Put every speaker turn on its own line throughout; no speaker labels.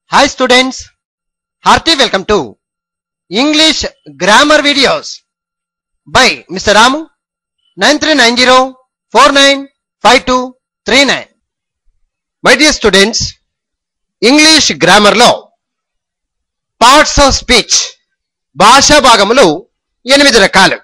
Hi students, hearty welcome to English Grammar Videos by Mr. Ramu 9390495239. My dear students, English గ్రామర్లో parts of speech భాషా భాగములు ఎనిమిది రకాలు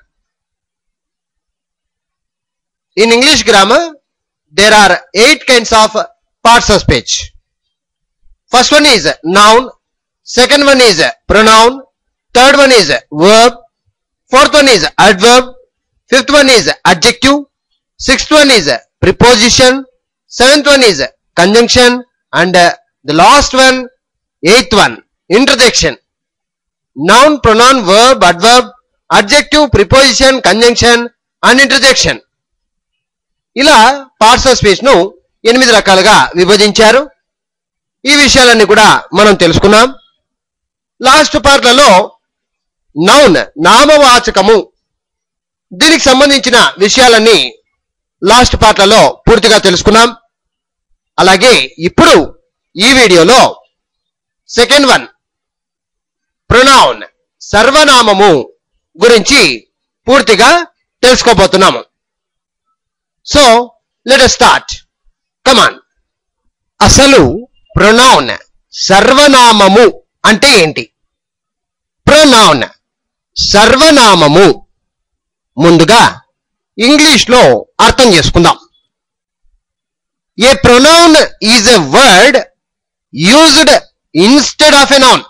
in English grammar there are eight kinds of parts of speech First one is noun, second one is pronoun, third one is verb, fourth one is adverb, fifth one is adjective, sixth one is preposition, seventh one is conjunction, and uh, the last one, eighth one, interjection. Noun, pronoun, verb, adverb, adjective, preposition, conjunction, and interjection. ఇలా parts of speech ను ఎనిమిది రకాలుగా విభజించారు ఈ విషయాలన్నీ కూడా మనం తెలుసుకున్నాం లాస్ట్ పార్ట్లలో నౌన్ నామవాచకము దీనికి సంబంధించిన విషయాలన్నీ లాస్ట్ పార్ట్లలో పూర్తిగా తెలుసుకున్నాం అలాగే ఇప్పుడు ఈ వీడియోలో సెకండ్ వన్ ప్రొనౌన్ సర్వనామము గురించి పూర్తిగా తెలుసుకోబోతున్నాము సో లెట్ స్టార్ట్ కమాన్ అసలు ప్రొనౌన్ సర్వనామము అంటే ఏంటి ప్రొనౌన్ సర్వనామము ముందుగా ఇంగ్లీష్ లో అర్థం చేసుకుందాం a pronoun is a word used instead of a noun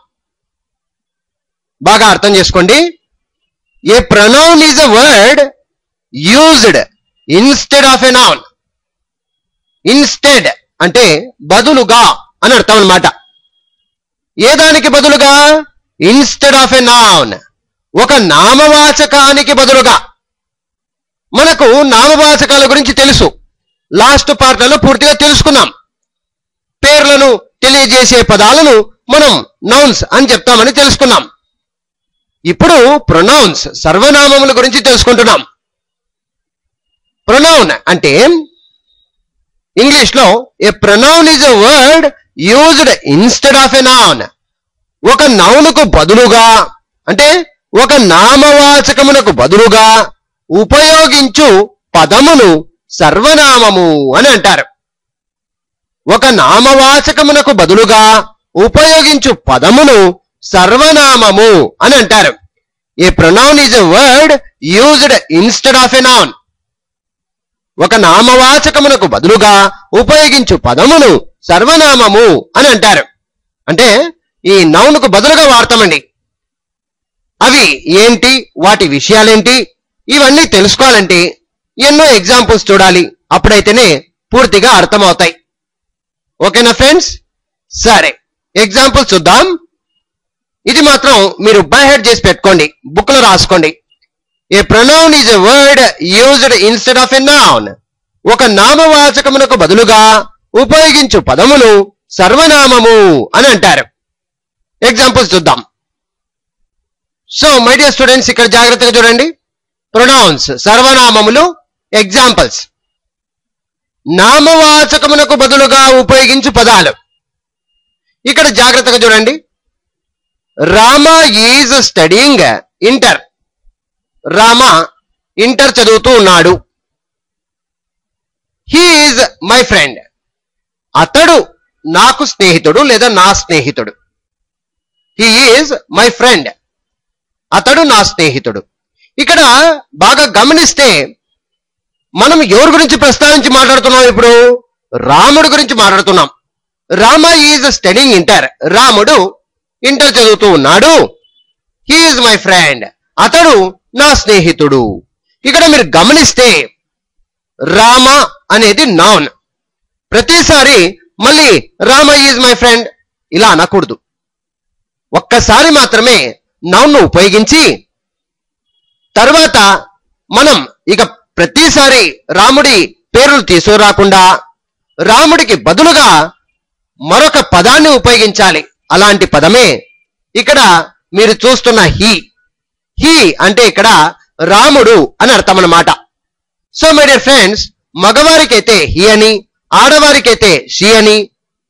బాగా అర్థం చేసుకోండి a pronoun is a word used instead of a noun instead అంటే బదులుగా అని అర్థం అనమాట ఏ దానికి బదులుగా ఇన్స్టెడ్ ఆఫ్ ఎ నౌన్ ఒక నామవాచకానికి బదులుగా మనకు నామవాచకాల గురించి తెలుసు లాస్ట్ పార్ట్లలో పూర్తిగా తెలుసుకున్నాం పేర్లను తెలియజేసే పదాలను మనం నౌన్స్ అని చెప్తామని తెలుసుకున్నాం ఇప్పుడు ప్రొనౌన్స్ సర్వనామముల గురించి తెలుసుకుంటున్నాం ప్రొనౌన్ అంటే ఇంగ్లీష్ లో a pronoun is a word used instead of a noun ఒక నౌనుకు బదులుగా అంటే ఒక నామవాచకమునకు బదులుగా ఉపయోగించు పదమును సర్వనామము అని అంటారు ఒక నామవాచకమునకు బదులుగా ఉపయోగించు పదమును సర్వనామము అని అంటారు a pronoun is a word used instead of a noun ఒక నామవాచకమునకు బదులుగా ఉపయోగించు పదమును సర్వనామము అని అంటారు అంటే ఈ నౌనుకు బదులుగా వాడతామండి అవి ఏంటి వాటి విషయాలేంటి ఇవన్నీ తెలుసుకోవాలంటే ఎన్నో ఎగ్జాంపుల్స్ చూడాలి అప్పుడైతేనే పూర్తిగా అర్థమవుతాయి ఓకేనా ఫ్రెండ్స్ సరే ఎగ్జాంపుల్స్ చూద్దాం ఇది మాత్రం మీరు బై హెడ్ చేసి పెట్టుకోండి బుక్ లో రాసుకోండి a pronoun is a word used instead of a noun ఒక నామవాచకమునకు బదులుగా ఉపయోగించు పదమును సర్వనామము అని అంటారు ఎగ్జాంపుల్స్ చూద్దాం సో మై డియర్ స్టూడెంట్స్ ఇక్కడ జాగ్రత్తగా చూడండి ప్రొనౌన్స్ సర్వనామములు ఎగ్జాంపుల్స్ నామవాచకమునకు బదులుగా ఉపయోగించు పదాలు ఇక్కడ జాగ్రత్తగా చూడండి Rama is studying inter Rama inter చదువుతూ ఉన్నాడు హీఈజ్ మై ఫ్రెండ్ అతడు నాకు స్నేహితుడు లేదా నా స్నేహితుడు హీఈజ్ మై ఫ్రెండ్ అతడు నా స్నేహితుడు ఇక్కడ బాగా గమనిస్తే మనం ఎవరి గురించి ప్రస్తావించి మాట్లాడుతున్నాం ఇప్పుడు రాముడు గురించి మాట్లాడుతున్నాం రామ ఈజ్ స్టడింగ్ ఇంటర్ రాముడు ఇంటర్ చదువుతూ ఉన్నాడు హీఈజ్ మై ఫ్రెండ్ అతడు నా స్నేహితుడు ఇక్కడ మీరు గమనిస్తే రామ అనేది నౌన్ ప్రతిసారి మళ్ళీ రామ ఈజ్ మై ఫ్రెండ్ ఇలా అనకూడదు ఒక్కసారి మాత్రమే నౌన్ను ఉపయోగించి తర్వాత మనం ఇక ప్రతిసారి రాముడి పేర్లు తీసుకురాకుండా రాముడికి బదులుగా మరొక పదాన్ని ఉపయోగించాలి అలాంటి పదమే ఇక్కడ మీరు చూస్తున్న హీ హీ అంటే ఇక్కడ రాముడు అని అర్థం అన్నమాట సో మై డియర్ ఫ్రెండ్స్ మగవారికైతే హీ అని ఆడవారికైతే షీ అని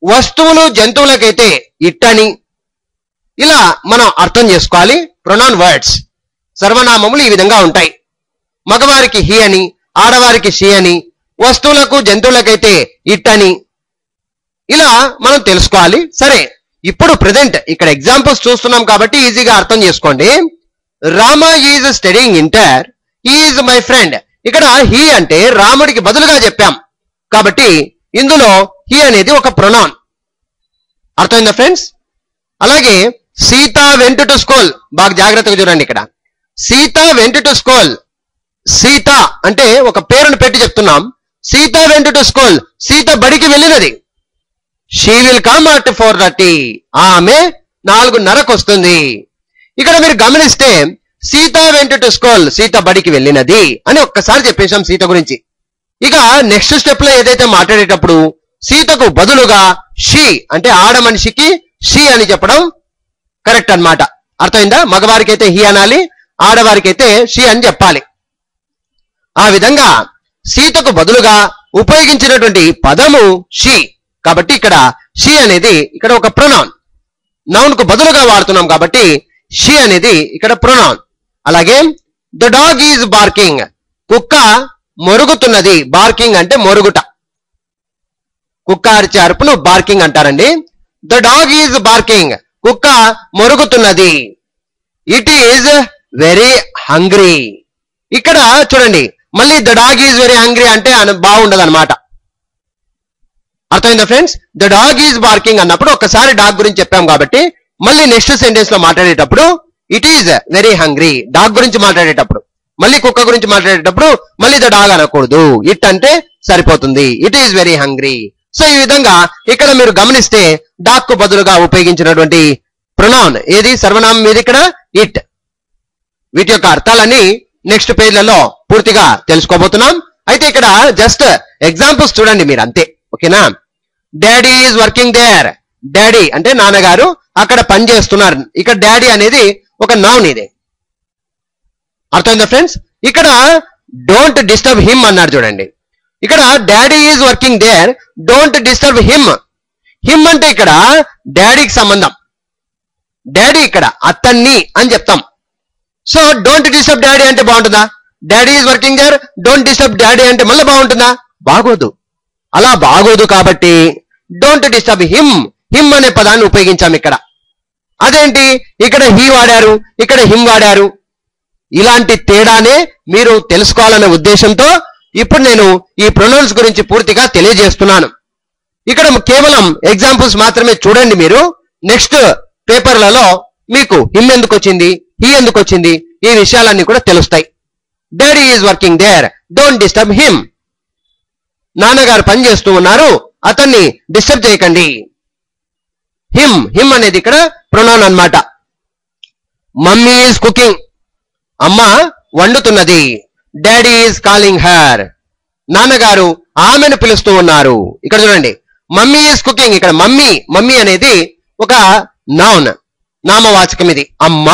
వస్తువులు జంతువులకైతే ఇట్టని ఇలా మనం అర్థం చేసుకోవాలి ప్రొనౌన్ వర్డ్స్ సర్వనామములు ఈ విధంగా ఉంటాయి మగవారికి హి అని ఆడవారికి షి అని వస్తువులకు జంతువులకైతే ఇట్టని ఇలా మనం తెలుసుకోవాలి సరే ఇప్పుడు ప్రజెంట్ ఇక్కడ ఎగ్జాంపుల్స్ చూస్తున్నాం కాబట్టి ఈజీగా అర్థం చేసుకోండి Rama is studying inter is my friend ఇక్కడ హీ అంటే రాముడికి బదులుగా చెప్పాం కాబట్టి ఇందులో హీ అనేది ఒక ప్రొనౌన్ అర్థమైందా ఫ్రెండ్స్ అలాగే సీత వెంట టు స్కూల్ బాగా జాగ్రత్తగా చూడండి ఇక్కడ Sita went to school Sita అంటే ఒక పేరును పెట్టి చెప్తున్నాం Sita went to school Sita బడికి వెళ్ళినది she will come at four thirty ఆమె నాలుగున్నరకు వస్తుంది ఇక్కడ మీరు గమనిస్తే Sita went to school Sita బడికి వెళ్ళినది అని ఒక్కసారి చెప్పేశాం సీత గురించి ఇక నెక్స్ట్ స్టెప్ లో ఏదైతే మాట్లాడేటప్పుడు సీతకు బదులుగా షీ అంటే ఆడ మనిషికి షీ అని చెప్పడం కరెక్ట్ అన్నమాట అర్థమైందా మగవారికైతే హీ అనాలి ఆడవారికైతే షీ అని చెప్పాలి ఆ విధంగా సీతకు బదులుగా ఉపయోగించినటువంటి పదము షీ కాబట్టి ఇక్కడ షీ అనేది ఇక్కడ ఒక ప్రొనౌన్ నౌన్ కు బదులుగా వాడుతున్నాం కాబట్టి షీ అనేది ఇక్కడ ప్రొనౌన్ అలాగే ద డాగ్ ఈజ్ బార్కింగ్ కుక్క మొరుగుతున్నది బార్కింగ్ అంటే మొరుగుట కుక్క అరిచే అరుపును బార్కింగ్ అంటారండి ద డాగ్ ఈజ్ బార్కింగ్ కుక్క మొరుగుతున్నది ఇట్ ఈజ్ వెరీ హంగ్రీ ఇక్కడ చూడండి మళ్ళీ the dog is very hungry అంటే అన- బాగుండదు అనమాట అర్థమైందా friends the dog is barking అన్నప్పుడు ఒక్కసారి డాగ్ గురించి చెప్పాం కాబట్టి మళ్ళీ నెక్స్ట్ సెంటెన్స్ లో మాట్లాడేటప్పుడు it is very hungry dog గురించి మాట్లాడేటప్పుడు మళ్ళీ కుక్క గురించి మాట్లాడేటప్పుడు మళ్ళీ ద డాగ్ అనకూడదు ఇట్ అంటే సరిపోతుంది it is very hungry so ఈ విధంగా ఇక్కడ మీరు గమనిస్తే డాగ్ కు బదులుగా ఉపయోగించినటువంటి ప్రొనౌన్ ఏది సర్వనామం ఏది ఇక్కడ ఇట్ వీటి యొక్క అర్థాలని నెక్స్ట్ పేజ్లలో పూర్తిగా తెలుసుకోబోతున్నాం అయితే ఇక్కడ జస్ట్ ఎగ్జాంపుల్స్ చూడండి మీరు అంతే ఓకేనా daddy is working there daddy అంటే నాన్నగారు అక్కడ పని చేస్తున్నారు ఇక్కడ డాడీ అనేది ఒక నౌన్ ఇది అర్థమైందా ఫ్రెండ్స్ ఇక్కడ డోంట్ డిస్టర్బ్ హిమ్ అన్నారు చూడండి ఇక్కడ daddy is working there don't disturb him him అంటే ఇక్కడ డాడీకి సంబంధం డాడీ ఇక్కడ అతన్ని అని చెప్తాం సో డోంట్ డిస్టర్బ్ డాడీ అంటే బాగుంటుందా daddy is working there don't disturb daddy అంటే మళ్ళీ బాగుంటుందా బాగోదు అలా బాగోదు కాబట్టి డోంట్ డిస్టర్బ్ హిమ్ హిమ్ అనే పదాన్ని ఉపయోగించాం ఇక్కడ అదేంటి ఇక్కడ హీ వాడారు ఇక్కడ హిమ్ వాడారు ఇలాంటి తేడానే మీరు తెలుసుకోవాలనే ఉద్దేశంతో ఇప్పుడు నేను ఈ ప్రొనౌన్స్ గురించి పూర్తిగా తెలియజేస్తున్నాను ఇక్కడ కేవలం ఎగ్జాంపుల్స్ మాత్రమే చూడండి మీరు నెక్స్ట్ పేపర్లలో మీకు హిమ్ ఎందుకు వచ్చింది హీ ఎందుకు వచ్చింది ఈ విషయాలన్నీ కూడా తెలుస్తాయి daddy is working there don't disturb him నాన్నగారు పని చేస్తూ ఉన్నారు అతన్ని డిస్టర్బ్ చేయకండి హిమ్ హిమ్ అనేది ఇక్కడ ప్రొనౌన్ అన్నమాట మమ్మీ ఈజ్ కుకింగ్ అమ్మ వండుతున్నది డాడీ ఈజ్ కాలింగ్ హర్ నాన్నగారు ఆమెను పిలుస్తూ ఉన్నారు ఇక్కడ చూడండి మమ్మీ ఈజ్ కుకింగ్ ఇక్కడ మమ్మీ మమ్మీ అనేది ఒక నౌన్ నామవాచకం ఇది అమ్మ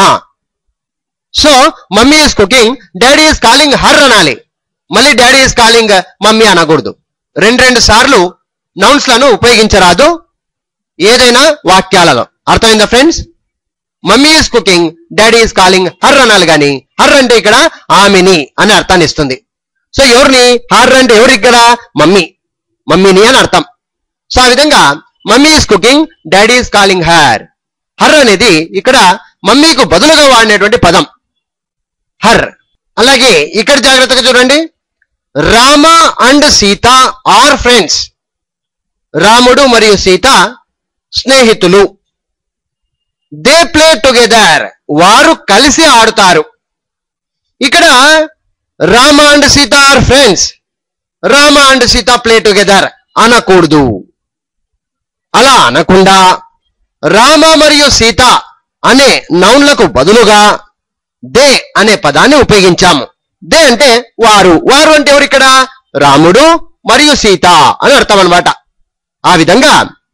so mummy is cooking daddy is calling her అనాలి మళ్ళీ డాడీ ఈజ్ కాలింగ్ మమ్మీ అనకూడదు రెండు రెండు సార్లు నౌన్స్ లను ఉపయోగించరాదు ఏదైనా వాక్యాలలో అర్థమైందా friends mummy is cooking daddy is calling her అనాలి గాని హర్ అంటే ఇక్కడ ఆమెని అని అర్థాన్ని ఇస్తుంది సో ఎవరిని హర్ అంటే ఎవరు ఇక్కడ మమ్మీ మమ్మీని అని అర్థం సో ఆ విధంగా mummy is cooking daddy is calling her her అనేది ఇక్కడ మమ్మీకు బదులుగా వాడినటువంటి పదం హర్ అలాగే ఇక్కడ జాగ్రత్తగా చూడండి Rama and Sita are friends రాముడు మరియు సీత స్నేహితులు దే ప్లే టుగెదర్ వారు కలిసి ఆడుతారు ఇక్కడ Rama and Sita are friends Rama and Sita play together అనకూడదు అలా అనకుండా రామ మరియు సీత అనే నౌన్లకు బదులుగా దే అనే పదాన్ని ఉపయోగించాము దే అంటే వారు వారు అంటే ఎవరు ఇక్కడ రాముడు మరియు సీత అని అర్థం అన్నమాట ఆ విధంగా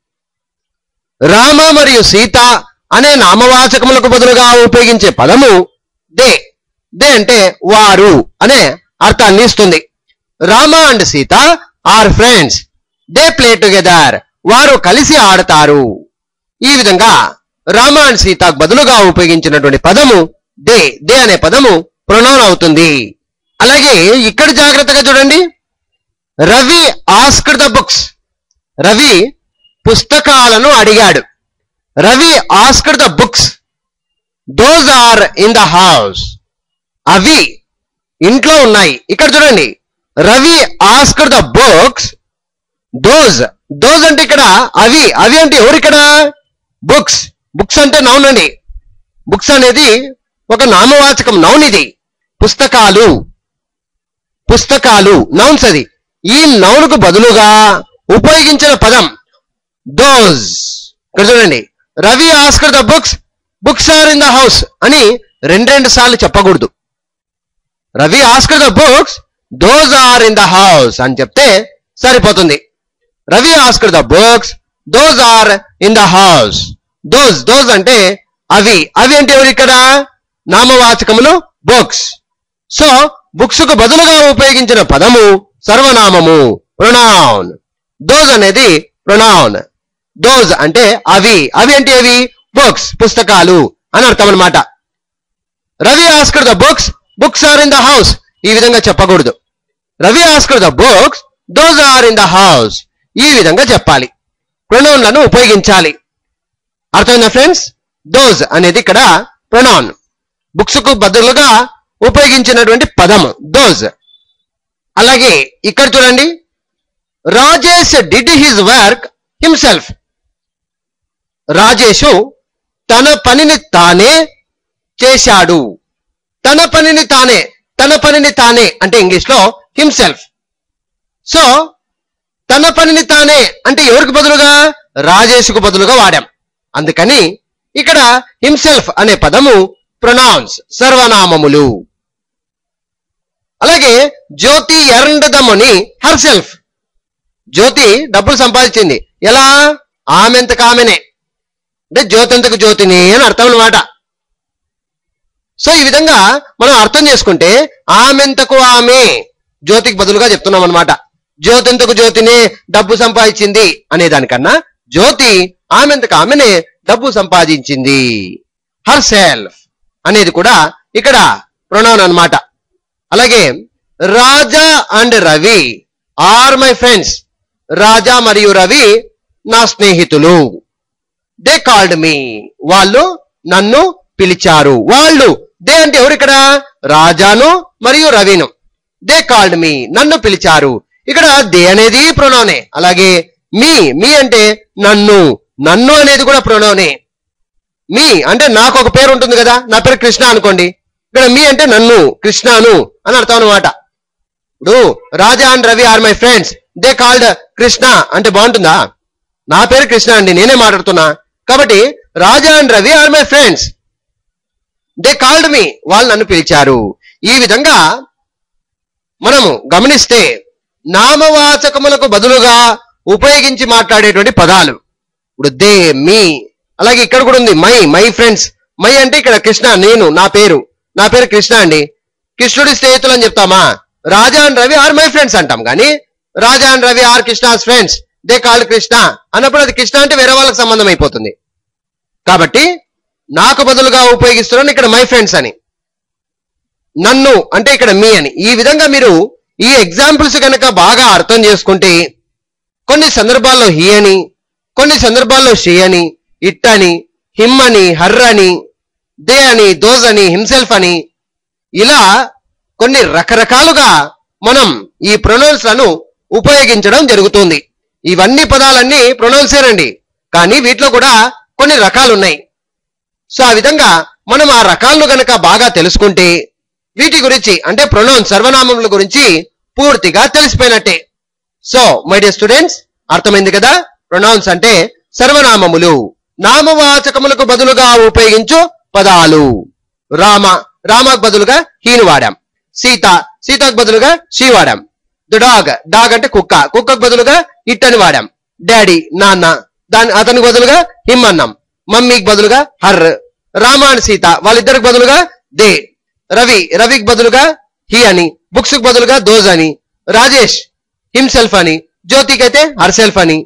రామ మరియు సీత అనే నామవాచకములకు బదులుగా ఉపయోగించే పదము దే దే అంటే వారు అనే అర్థాన్ని ఇస్తుంది Rama and Sita are friends they play together వారు కలిసి ఆడతారు ఈ విధంగా రామ అండ్ సీతకు బదులుగా ఉపయోగించినటువంటి పదము దే దే అనే పదము ప్రొనౌన్ అవుతుంది అలాగే ఇక్కడ జాగ్రత్తగా చూడండి Ravi asked the books Ravi పుస్తకాలను అడిగాడు Ravi asked the books those are in the house అవి ఇంట్లో ఉన్నాయి ఇక్కడ చూడండి Ravi asked the books those those అంటే ఇక్కడ అవి అవి అంటే ఎవరు ఇక్కడ బుక్స్ బుక్స్ అంటే నౌన్ అండి బుక్స్ అనేది ఒక నామవాచకం నౌన్ ఇది పుస్తకాలు పుస్తకాలు నౌన్స్ అది ఈ నౌన్కు బదులుగా ఉపయోగించిన పదం దోజ్ ఇక్కడ చూడండి Ravi asked the books books are in the house అని రెండు రెండు సార్లు చెప్పకూడదు Ravi asked the books those are in the house అని చెప్తే సరిపోతుంది Ravi asked the books those are in the house those those అంటే అవి అవి అంటే ఎవరు ఇక్కడ నామవాచకములు బుక్స్ సో బుక్స్ కు బదులుగా ఉపయోగించిన పదము సర్వనామము ప్రొనౌన్ దోజ్ అనేది ప్రొనౌన్ దోజ్ అంటే అవి అవి అంటే ఏవి బుక్స్ పుస్తకాలు అని అర్థం అనమాట Ravi asked the books books are in the house ఈ విధంగా చెప్పకూడదు Ravi asked the books those are in the house ఈ విధంగా చెప్పాలి ప్రొనౌన్లను ఉపయోగించాలి అర్థమైందా ఫ్రెండ్స్ దోజ్ అనేది ఇక్కడ ప్రొనౌన్ బుక్స్ కు బదులుగా ఉపయోగించినటువంటి పదము దోజ్ అలాగే ఇక్కడ చూడండి Rajesh did his work himself Rajesh తన పనిని తానే చేశాడు తన పనిని తానే తన పనిని తానే అంటే ఇంగ్లీష్ లో హిమ్సెల్ఫ్ సో తన పనిని తానే అంటే ఎవరికి బదులుగా రాజేష్కు బదులుగా వాడాం అందుకని ఇక్కడ హిమ్సెల్ఫ్ అనే పదము ప్రొనౌన్స్ సర్వనామములు అలాగే Jyothi earned the money herself Jyothi డబ్బులు సంపాదించింది ఎలా ఆమెంతకు ఆమెనే అంటే జ్యోతింతకు జ్యోతిని అని అర్థం అనమాట సో ఈ విధంగా మనం అర్థం చేసుకుంటే ఆమెంతకు ఆమె జ్యోతికి బదులుగా చెప్తున్నాం అనమాట జ్యోతింతకు జ్యోతిని డబ్బు సంపాదించింది అనే దానికన్నా జ్యోతి ఆమెంతకు ఆమెనే డబ్బు సంపాదించింది హర్ సెల్ఫ్ అనేది కూడా ఇక్కడ ప్రొనౌన్ అన్నమాట అలాగే Raja and Ravi are my friends Raja మరియు రవి నా స్నేహితులు దే కాల్డ్ మీ వాళ్ళు నన్ను పిలిచారు వాళ్ళు దే అంటే ఎవరు ఇక్కడ రాజాను మరియు రవిను దే కాల్డ్ మీ నన్ను పిలిచారు ఇక్కడ దే అనేది ప్రొనౌనే అలాగే మీ మీ అంటే నన్ను నన్ను అనేది కూడా ప్రొనౌనే మీ అంటే నాకు ఒక పేరు ఉంటుంది కదా నా పేరు కృష్ణ అనుకోండి ఇక్కడ మీ అంటే నన్ను కృష్ణను అని అర్థం అనమాట ఇప్పుడు Raja and Ravi are my friends they called Krishna అంటే బాగుంటుందా నా పేరు కృష్ణ అండి నేనే మాట్లాడుతున్నా కాబట్టి Raja and Ravi are my friends they called me వాళ్ళు నన్ను పిలిచారు ఈ విధంగా మనము గమనిస్తే నామవాచకములకు బదులుగా ఉపయోగించి మాట్లాడేటువంటి పదాలు ఇప్పుడు దే మీ అలాగే ఇక్కడ కూడా ఉంది మై మై ఫ్రెండ్స్ మై అంటే ఇక్కడ కృష్ణ నేను నా పేరు నా పేరు కృష్ణ అండి కృష్ణుడి స్నేహితులు అని చెప్తామా Raja and Ravi are my friends అంటాం కానీ Raja and Ravi are Krishna's friends they called Krishna అన్నప్పుడు అది కృష్ణ అంటే వేరే వాళ్ళకి సంబంధం అయిపోతుంది కాబట్టి నాకు బదులుగా ఉపయోగిస్తున్నాను ఇక్కడ మై ఫ్రెండ్స్ అని నన్ను అంటే ఇక్కడ మీ అని ఈ విధంగా మీరు ఈ ఎగ్జాంపుల్స్ కనుక బాగా అర్థం చేసుకుంటే కొన్ని సందర్భాల్లో హీ అని కొన్ని సందర్భాల్లో షీ అని ఇట్ అని హిమ్ అని హర్ అని దే అని దోజ్ అని హిమ్సెల్ఫ్ అని ఇలా కొన్ని రకరకాలుగా మనం ఈ ప్రొనౌన్స్ లను ఉపయోగించడం జరుగుతుంది ఇవన్నీ పదాలన్నీ ప్రొనౌన్సేనండి కానీ వీటిలో కూడా కొన్ని రకాలు ఉన్నాయి సో ఆ విధంగా మనం ఆ రకాలను గనక బాగా తెలుసుకుంటే వీటి గురించి అంటే ప్రొనౌన్ సర్వనామముల గురించి పూర్తిగా తెలిసిపోయినట్టే సో మై డియర్ స్టూడెంట్స్ అర్థమైంది కదా ప్రొనౌన్స్ అంటే సర్వనామములు నామవాచకములకు బదులుగా ఉపయోగించు పదాలు రామ రామకు బదులుగా హీను వాడాం సీత సీతకు బదులుగా షీ వాడాం ద డాగ్ డాగ్ అంటే కుక్క కుక్కకు బదులుగా ఇట్ అని వాడాం డాడీ నాన్న దాని అతనికి బదులుగా హిమ్ అన్నాం మమ్మీకి బదులుగా హర్ రామ అండ్ సీత వాళ్ళిద్దరికి బదులుగా దే రవి రవికి బదులుగా హీ అని బుక్స్ కు బదులుగా దోజ్ అని రాజేష్ హిమ్సెల్ఫ్ అని జ్యోతికి అయితే హర్ సెల్ఫ్ అని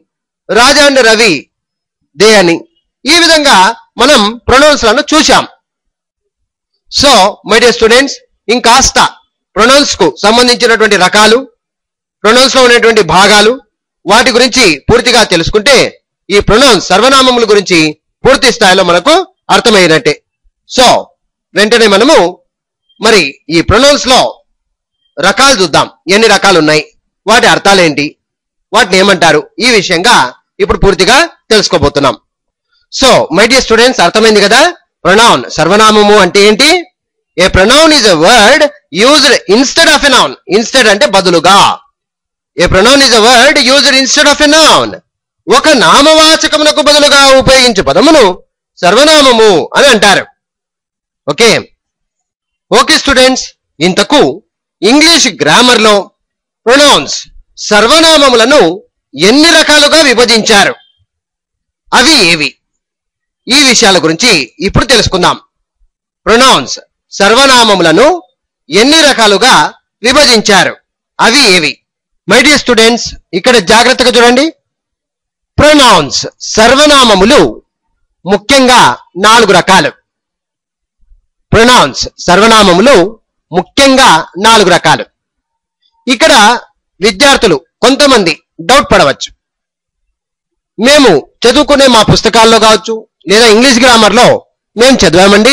రాజా అండ్ రవి దే అని ఈ విధంగా మనం ప్రొనౌన్స్ లను చూశాం సో మై డియర్ స్టూడెంట్స్ ఇంకాస్త ప్రొనౌన్స్ కు సంబంధించినటువంటి రకాలు ప్రొనౌన్స్ లో ఉన్నటువంటి భాగాలు వాటి గురించి పూర్తిగా తెలుసుకుంటే ఈ ప్రొనౌన్స్ సర్వనామముల గురించి పూర్తి స్థాయిలో మనకు అర్థమైనట్టే సో వెంటనే మనము మరి ఈ ప్రొనౌన్స్ లో రకాలు చూద్దాం ఎన్ని రకాలు ఉన్నాయి వాటి అర్థాలేంటి వాటిని ఏమంటారు ఈ విషయంగా ఇప్పుడు పూర్తిగా తెలుసుకోబోతున్నాం సో మై డియర్ స్టూడెంట్స్ అర్థమైంది కదా ప్రొనౌన్ సర్వనామము అంటే ఏంటి a pronoun is a word used instead of a noun instead అంటే బదులుగా a pronoun is a word used instead of a noun ఒక నామవాచకమునకు బదులుగా ఉపయోగించే పదమును సర్వనామము అని అంటారు ఓకే ఓకే స్టూడెంట్స్ ఇంతకు ఇంగ్లీష్ గ్రామర్ లో ప్రొనౌన్స్ సర్వనామములను ఎన్ని రకాలుగా విభజించారు అవి ఏవి ఈ విషయాల గురించి ఇప్పుడు తెలుసుకుందాం ప్రొనౌన్స్ సర్వనామములను ఎన్ని రకాలుగా విభజించారు అవి ఏవి మై డియర్ స్టూడెంట్స్ ఇక్కడ జాగ్రత్తగా చూడండి ప్రొనౌన్స్ సర్వనామములు ముఖ్యంగా నాలుగు రకాలు ప్రొనౌన్స్ సర్వనామములు ముఖ్యంగా నాలుగు రకాలు ఇక్కడ విద్యార్థులు కొంతమంది డౌట్ పడవచ్చు మేము చదువుకునే మా పుస్తకాల్లో కావచ్చు లేదా ఇంగ్లీష్ గ్రామర్ లో మేము చదివామండి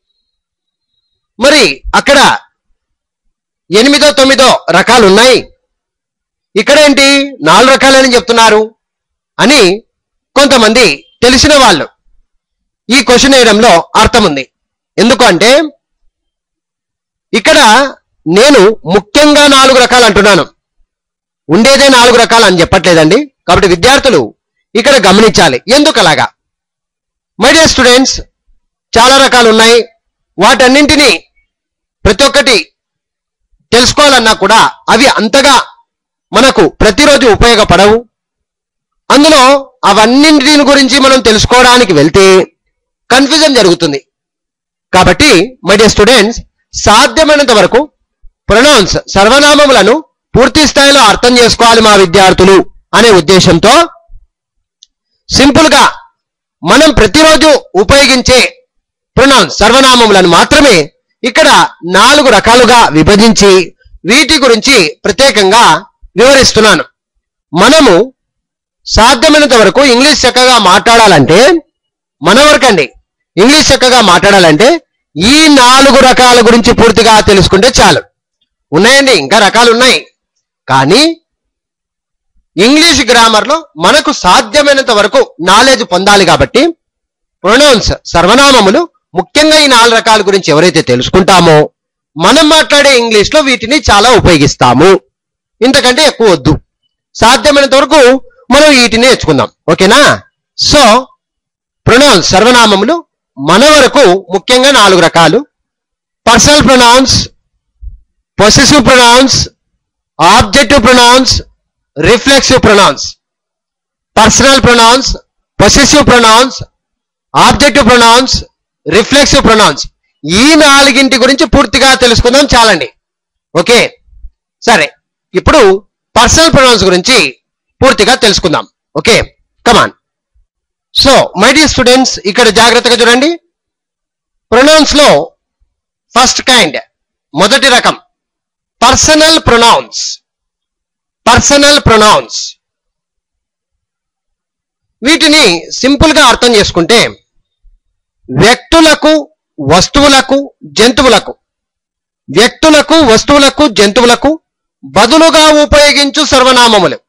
మరి అక్కడ ఎనిమిదో తొమ్మిదో రకాలు ఉన్నాయి ఇక్కడేంటి నాలుగు రకాలని చెప్తున్నారు అని కొంతమంది తెలిసిన వాళ్ళు ఈ క్వశ్చన్ వేయడంలో అర్థం ఉంది ఎందుకు అంటే ఇక్కడ నేను ముఖ్యంగా నాలుగు రకాలు అంటున్నాను ఉండేదే నాలుగు రకాలు అని చెప్పట్లేదండి కాబట్టి విద్యార్థులు ఇక్కడ గమనించాలి ఎందుకు అలాగా మై డియర్ స్టూడెంట్స్ చాలా రకాలు ఉన్నాయి వాటన్నింటినీ ప్రతి ఒక్కటి తెలుసుకోవాలన్నా కూడా అవి అంతగా మనకు ప్రతిరోజు ఉపయోగపడవు అందులో అవన్నింటిని గురించి మనం తెలుసుకోవడానికి వెళ్తే కన్ఫ్యూజన్ జరుగుతుంది కాబట్టి మై డియర్ స్టూడెంట్స్ సాధ్యమైనంత వరకు ప్రొనౌన్స్ సర్వనామములను పూర్తి స్థాయిలో అర్థం చేసుకోవాలి మా విద్యార్థులు అనే ఉద్దేశంతో సింపుల్ గా మనం ప్రతిరోజు ఉపయోగించే ప్రొనౌన్స్ సర్వనామములను మాత్రమే ఇక్కడ నాలుగు రకాలుగా విభజించి వీటి గురించి ప్రత్యేకంగా వివరిస్తున్నాను మనము సాధ్యమైనంత వరకు ఇంగ్లీష్ చక్కగా మాట్లాడాలంటే మన వరకండి ఇంగ్లీష్ చక్కగా మాట్లాడాలంటే ఈ నాలుగు రకాల గురించి పూర్తిగా తెలుసుకుంటే చాలు ఉన్నాయండి ఇంకా రకాలు ఉన్నాయి కానీ ఇంగ్లీష్ గ్రామర్ లో మనకు సాధ్యమైనంత వరకు నాలెడ్జ్ పొందాలి కాబట్టి ప్రొనౌన్స్ సర్వనామములు ముఖ్యంగా ఈ నాలుగు రకాల గురించి ఎవరైతే తెలుసుకుంటామో మనం మాట్లాడే ఇంగ్లీష్ లో వీటిని చాలా ఉపయోగిస్తాము ఇంతకంటే ఎక్కువ వద్దు సాధ్యమైనంత వరకు మనం వీటిని నేర్చుకుందాం ఓకేనా సో ప్రొనౌన్స్ సర్వనామములు మన వరకు ముఖ్యంగా నాలుగు రకాలు personal pronouns possessive pronouns objective pronouns reflexive pronouns personal pronouns possessive pronouns objective pronouns reflexive pronouns ఈ నాలుగింటి గురించి పూర్తిగా తెలుసుకుందాం చాలండి ఓకే సరే ఇప్పుడు పర్సనల్ ప్రొనౌన్స్ గురించి పూర్తిగా తెలుసుకుందాం okay come on so my dear students ఇక్కడ జాగ్రత్తగా చూడండి ప్రొనౌన్స్ లో ఫస్ట్ కైండ్ మొదటి రకం పర్సనల్ ప్రొనౌన్స్ పర్సనల్ ప్రొనౌన్స్ వీటిని సింపుల్ గా అర్థం చేసుకుంటే వ్యక్తులకు వస్తువులకు జంతువులకు వ్యక్తులకు వస్తువులకు జంతువులకు బదులుగా ఉపయోగించు సర్వనామములు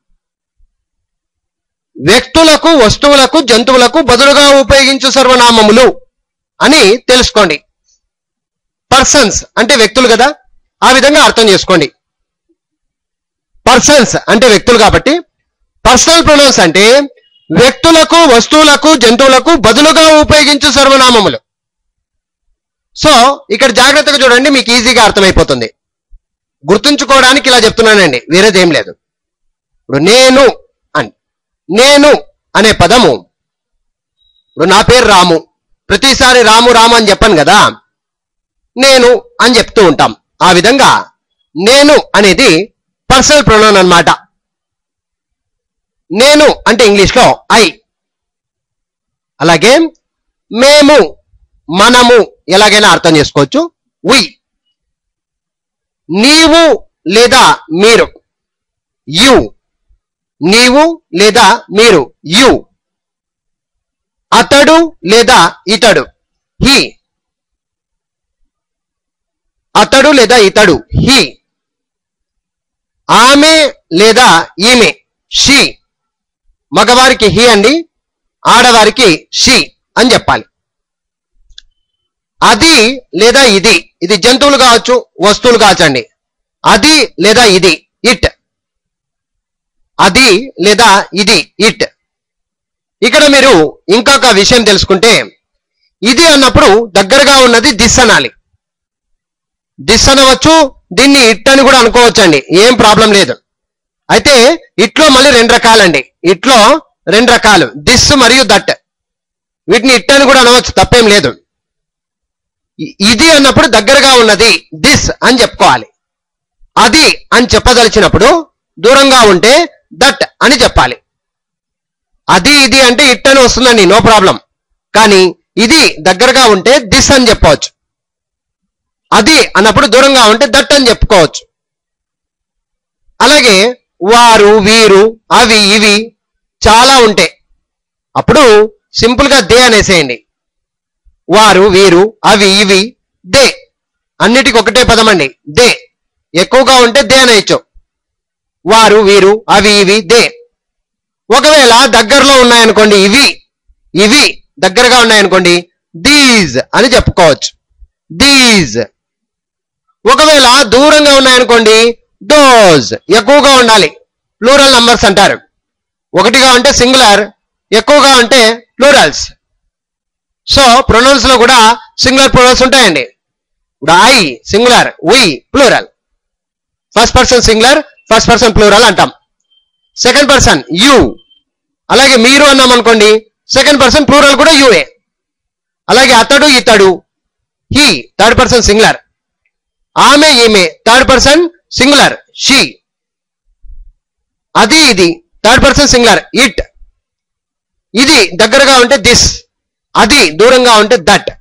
వ్యక్తులకు వస్తువులకు జంతువులకు బదులుగా ఉపయోగించు సర్వనామములు అని తెలుసుకోండి పర్సన్స్ అంటే వ్యక్తులు కదా ఆ విధంగా అర్థం చేసుకోండి పర్సన్స్ అంటే వ్యక్తులు కాబట్టి పర్సనల్ ప్రొనౌన్స్ అంటే వ్యక్తులకు వస్తువులకు జంతువులకు బదులుగా ఉపయోగించు సర్వనామములు సో ఇక్కడ జాగ్రత్తగా చూడండి మీకు ఈజీగా అర్థమైపోతుంది గుర్తుంచుకోవడానికి ఇలా చెప్తున్నానండి వేరేదేం లేదు ఇప్పుడు నేను అని నేను అనే పదము ఇప్పుడు నా పేరు రాము ప్రతిసారి రాము రాము అని చెప్పాను కదా నేను అని చెప్తూ ఉంటాం ఆ విధంగా నేను అనేది పర్సనల్ ప్రొనౌన్ అన్నమాట నేను అంటే ఇంగ్లీష్ లో ఐ అలాగే మేము మనము ఎలాగైనా అర్థం చేసుకోవచ్చు వి నీవు లేదా మీరు యు నీవు లేదా మీరు యు అతడు లేదా ఇతడు హి అతడు లేదా ఇతడు హి ఆమె లేదా ఈమె షీ మగవారికి హి అండి ఆడవారికి షీ అని చెప్పాలి అది లేదా ఇది ఇది జంతువులు కావచ్చు వస్తువులు కావచ్చండి అది లేదా ఇది ఇట్ అది లేదా ఇది ఇట్ ఇక్కడ మీరు ఇంకొక విషయం తెలుసుకుంటే ఇది అన్నప్పుడు దగ్గరగా ఉన్నది దిస్ అనాలి దిస్ అనవచ్చు దీన్ని ఇట్ అని కూడా అనుకోవచ్చండి ఏం ప్రాబ్లం లేదు అయితే ఇట్లో మళ్ళీ రెండు రకాలండి ఇట్లో రెండు రకాలు దిస్ మరియు దట్ వీటిని ఇట్ అని కూడా అనవచ్చు తప్పేం లేదు ఇ- ఇది అన్నప్పుడు దగ్గరగా ఉన్నది దిస్ అని చెప్పుకోవాలి అది అని చెప్పదలిచినప్పుడు దూరంగా ఉంటే దట్ అని చెప్పాలి అది ఇది అంటే ఇట్ అని వస్తుందండి నో ప్రాబ్లం కానీ ఇది దగ్గరగా ఉంటే దిస్ అని చెప్పవచ్చు అది అన్నప్పుడు దూరంగా ఉంటే దట్ అని చెప్పుకోవచ్చు అలాగే వారు వీరు అవి ఇవి చాలా ఉంటాయి అప్పుడు సింపుల్ గా దే అనేసేయండి వారు వీరు అవి ఇవి దే అన్నిటికి ఒకటే పదం అండి దే ఎక్కువగా ఉంటే దే అనేయచ్చు వారు వీరు అవి ఇవి దే ఒకవేళ దగ్గరలో ఉన్నాయనుకోండి ఇవి ఇవి దగ్గరగా ఉన్నాయనుకోండి దీస్ అని చెప్పుకోవచ్చు దీస్ ఒకవేళ దూరంగా ఉన్నాయనుకోండి దోస్ ఎక్కువగా ఉండాలి ప్లూరల్ నంబర్స్ అంటారు ఒకటిగా ఉంటే సింగులర్ ఎక్కువగా ఉంటే ప్లూరల్స్ సో ప్రొనౌన్స్ లో కూడా సింగులర్ ప్రొనౌన్స్ ఉంటాయండి ఇప్పుడు I singular we plural first person singular first person plural అంటాం సెకండ్ పర్సన్ యు అలాగే మీరు అన్నాం అనుకోండి సెకండ్ పర్సన్ ప్లూరల్ కూడా యుఏ అలాగే అతడు ఇతడు హీ థర్డ్ పర్సన్ సింగులర్ ఆమె ఈమె థర్డ్ పర్సన్ సింగులర్ షీ అది ఇది థర్డ్ పర్సన్ సింగులర్ ఇట్ ఇది దగ్గరగా ఉంటే దిస్ అది దూరంగా ఉంటే దట్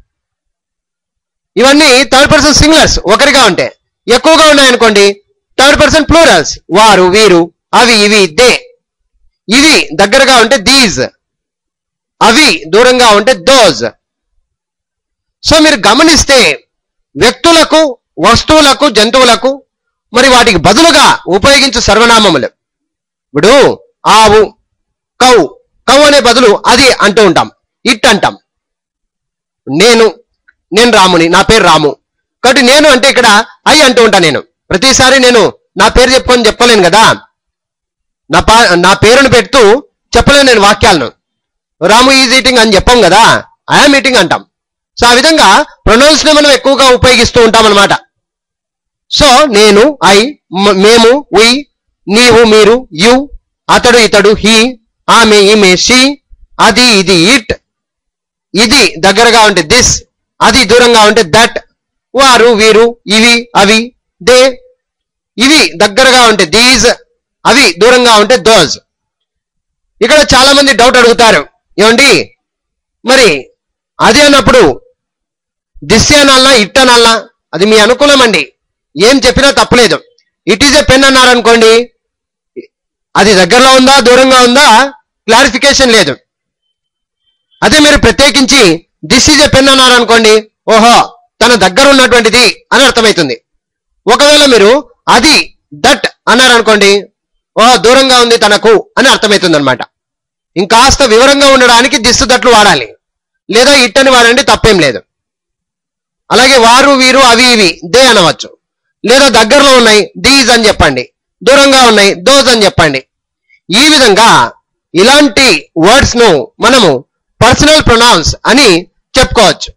ఇవన్నీ థర్డ్ పర్సన్ సింగులర్స్ ఒకరిగా ఉంటే ఎక్కువగా ఉన్నాయనుకోండి థర్డ్ పర్సన్ ప్లూరల్స్ వారు వీరు అవి ఇవి దే ఇవి దగ్గరగా ఉంటే దీస్ అవి దూరంగా ఉంటే దోస్ సో మీరు గమనిస్తే వ్యక్తులకు వస్తువులకు జంతువులకు మరి వాటికి బదులుగా ఉపయోగించు సర్వనామములు ఇప్పుడు ఆవు కౌ కౌ అనే బదులు అది అంటూ ఉంటాం ఇట్ అంటాం నేను నేను రాముని నా పేరు రాము కాబట్టి నేను అంటే ఇక్కడ ఐ అంటూ ఉంటాను నేను ప్రతిసారి నేను నా పేరు చెప్పుకొని చెప్పలేను కదా నా పా నా పేరును పెడుతూ చెప్పలేను నేను వాక్యాలను రాము ఈజ్ ఈటింగ్ అని చెప్పాం కదా ఐఎమ్ ఈటింగ్ అంటాం సో ఆ విధంగా ప్రొనౌన్స్ ని మనం ఎక్కువగా ఉపయోగిస్తూ ఉంటాం అనమాట సో నేను ఐ మ- మేము వి నీవు మీరు యు అతడు ఇతడు హీ ఆమె ఈమె షీ అది ఇది ఇట్ ఇది దగ్గరగా ఉంటే దిస్ అది దూరంగా ఉంటే దట్ వారు వీరు ఇవి అవి దే ఇవి దగ్గరగా ఉంటే దీస్ అవి దూరంగా ఉంటే దోస్ ఇక్కడ చాలా మంది డౌట్ అడుగుతారు ఏమండి మరి అది అన్నప్పుడు దిస్ అనాలనా ఇట్ అనాలనా అది మీ అనుకూలం అండి ఏం చెప్పినా తప్పలేదు ఇట్ ఈజ్ ఎ పెన్ అన్నారనుకోండి అది దగ్గరలో ఉందా దూరంగా ఉందా క్లారిఫికేషన్ లేదు అదే మీరు ప్రత్యేకించి దిస్ ఈజ్ ఎ పెన్ అన్నారనుకోండి ఓహో తన దగ్గర ఉన్నటువంటిది అని అర్థమవుతుంది ఒకవేళ మీరు అది దట్ అన్నారనుకోండి ఓహో దూరంగా ఉంది తనకు అని అర్థమవుతుంది అనమాట ఇంకాస్త వివరంగా ఉండడానికి దిస్సు దట్లు వాడాలి లేదా ఇట్ అని వాడండి తప్పేం లేదు అలాగే వారు వీరు అవి ఇవి దే అనవచ్చు లేదా దగ్గరలో ఉన్నాయి దీస్ అని చెప్పండి దూరంగా ఉన్నాయి దోస్ అని చెప్పండి ఈ విధంగా ఇలాంటి వర్డ్స్ ను మనము పర్సనల్ ప్రొనౌన్స్ అని చెప్పుకోవచ్చు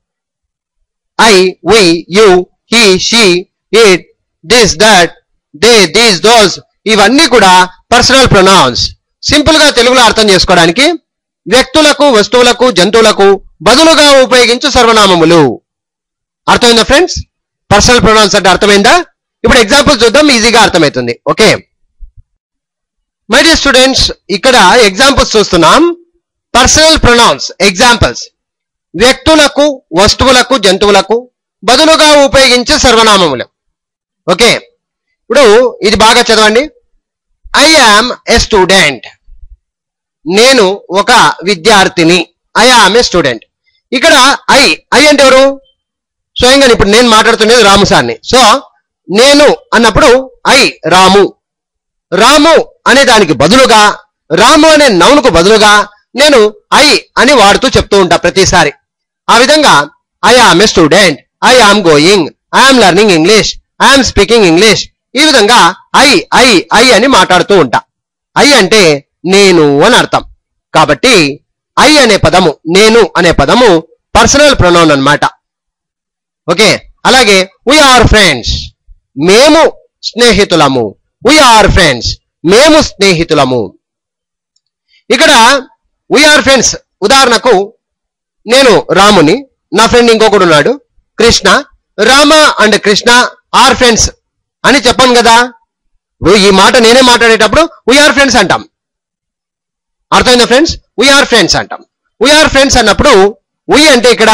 I we you he she it this that they these those ఇవన్నీ కూడా పర్సనల్ ప్రొనౌన్స్ సింపుల్ గా తెలుగులో అర్థం చేసుకోవడానికి వ్యక్తులకు వస్తువులకు జంతువులకు బదులుగా ఉపయోగించు సర్వనామములు అర్థమైందా ఫ్రెండ్స్ పర్సనల్ ప్రొనౌన్స్ అంటే అర్థమైందా ఇప్పుడు ఎగ్జాంపుల్ చూద్దాం ఈజీగా అర్థమవుతుంది ఓకే మై డియర్ స్టూడెంట్స్ ఇక్కడ ఎగ్జాంపుల్స్ చూస్తున్నాం పర్సనల్ ప్రొనౌన్స్ ఎగ్జాంపుల్స్ వ్యక్తులకు వస్తువులకు జంతువులకు బదులుగా ఉపయోగించే సర్వనామములు ఓకే ఇప్పుడు ఇది బాగా చదవండి ఐ యామ్ ఎ స్టూడెంట్ నేను ఒక విద్యార్థిని ఐ ఆమ్ ఏ స్టూడెంట్ ఇక్కడ ఐ ఐ అంటే ఎవరు స్వయంగా ఇప్పుడు నేను మాట్లాడుతున్నది రాము సార్ని సో నేను అన్నప్పుడు ఐ రాము రాము అనే దానికి బదులుగా రాము అనే నౌనుకు బదులుగా నేను ఐ అని వాడుతూ చెప్తూ ఉంటా ప్రతిసారి ఆ విధంగా I am a student I am going I am learning English I am speaking English ఈ విధంగా ఐ ఐ ఐ అని మాట్లాడుతూ ఉంటా ఐ అంటే నేను అని అర్థం కాబట్టి ఐ అనే పదము నేను అనే పదము పర్సనల్ ప్రొనౌన్ అన్నమాట ఓకే అలాగే ఆర్ ఫ్రెండ్స్ మేము స్నేహితులము ఆర్ ఫ్రెండ్స్ మేము స్నేహితులము ఇక్కడ ఆర్ ఫ్రెండ్స్ ఉదాహరణకు నేను రాముని నా ఫ్రెండ్ ఇంకొకడు ఉన్నాడు Krishna Rama and Krishna are friends అని చెప్పాను కదా ఇప్పుడు ఈ మాట నేనే మాట్లాడేటప్పుడు ఆర్ ఫ్రెండ్స్ అంటాం అర్థమైందా ఫ్రెండ్స్ ఆర్ ఫ్రెండ్స్ అంటాం ఆర్ ఫ్రెండ్స్ అన్నప్పుడు ఉయ్ అంటే ఇక్కడ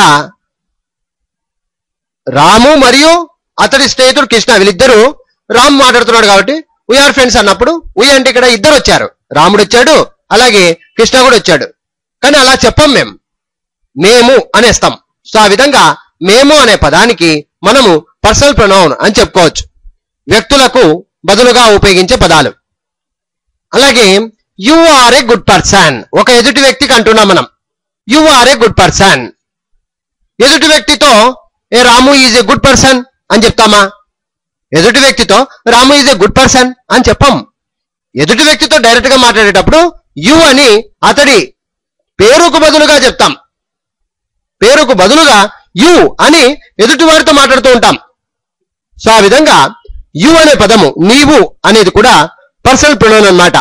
రాము మరియు అతడి స్నేహితుడు కృష్ణ వీళ్ళిద్దరూ రాము మాట్లాడుతున్నాడు కాబట్టి ఆర్ ఫ్రెండ్స్ అన్నప్పుడు ఉయ్ అంటే ఇక్కడ ఇద్దరు వచ్చారు రాముడు వచ్చాడు అలాగే కృష్ణ కూడా వచ్చాడు కానీ అలా చెప్పం మేము మేము అనేస్తాం సో ఆ విధంగా మేము అనే పదానికి మనము పర్సనల్ ప్రొనౌన్ అని చెప్పుకోవచ్చు వ్యక్తులకు బదులుగా ఉపయోగించే పదాలు అలాగే you are a good person ఒక ఎదుటి వ్యక్తికి అంటున్నాం మనం you are a good person ఎదుటి వ్యక్తితో ఏ Ramu is a good person అని చెప్తామా ఎదుటి వ్యక్తితో Ramu is a good person అని చెప్పం ఎదుటి వ్యక్తితో డైరెక్ట్ గా మాట్లాడేటప్పుడు యు అని అతడి పేరుకు బదులుగా చెప్తాం పేరుకు బదులుగా యు అని ఎదుటి వారితో మాట్లాడుతూ ఉంటాం సో ఆ విధంగా యు అనే పదము నీవు అనేది కూడా పర్సనల్ ప్రొనౌన్ అన్నమాట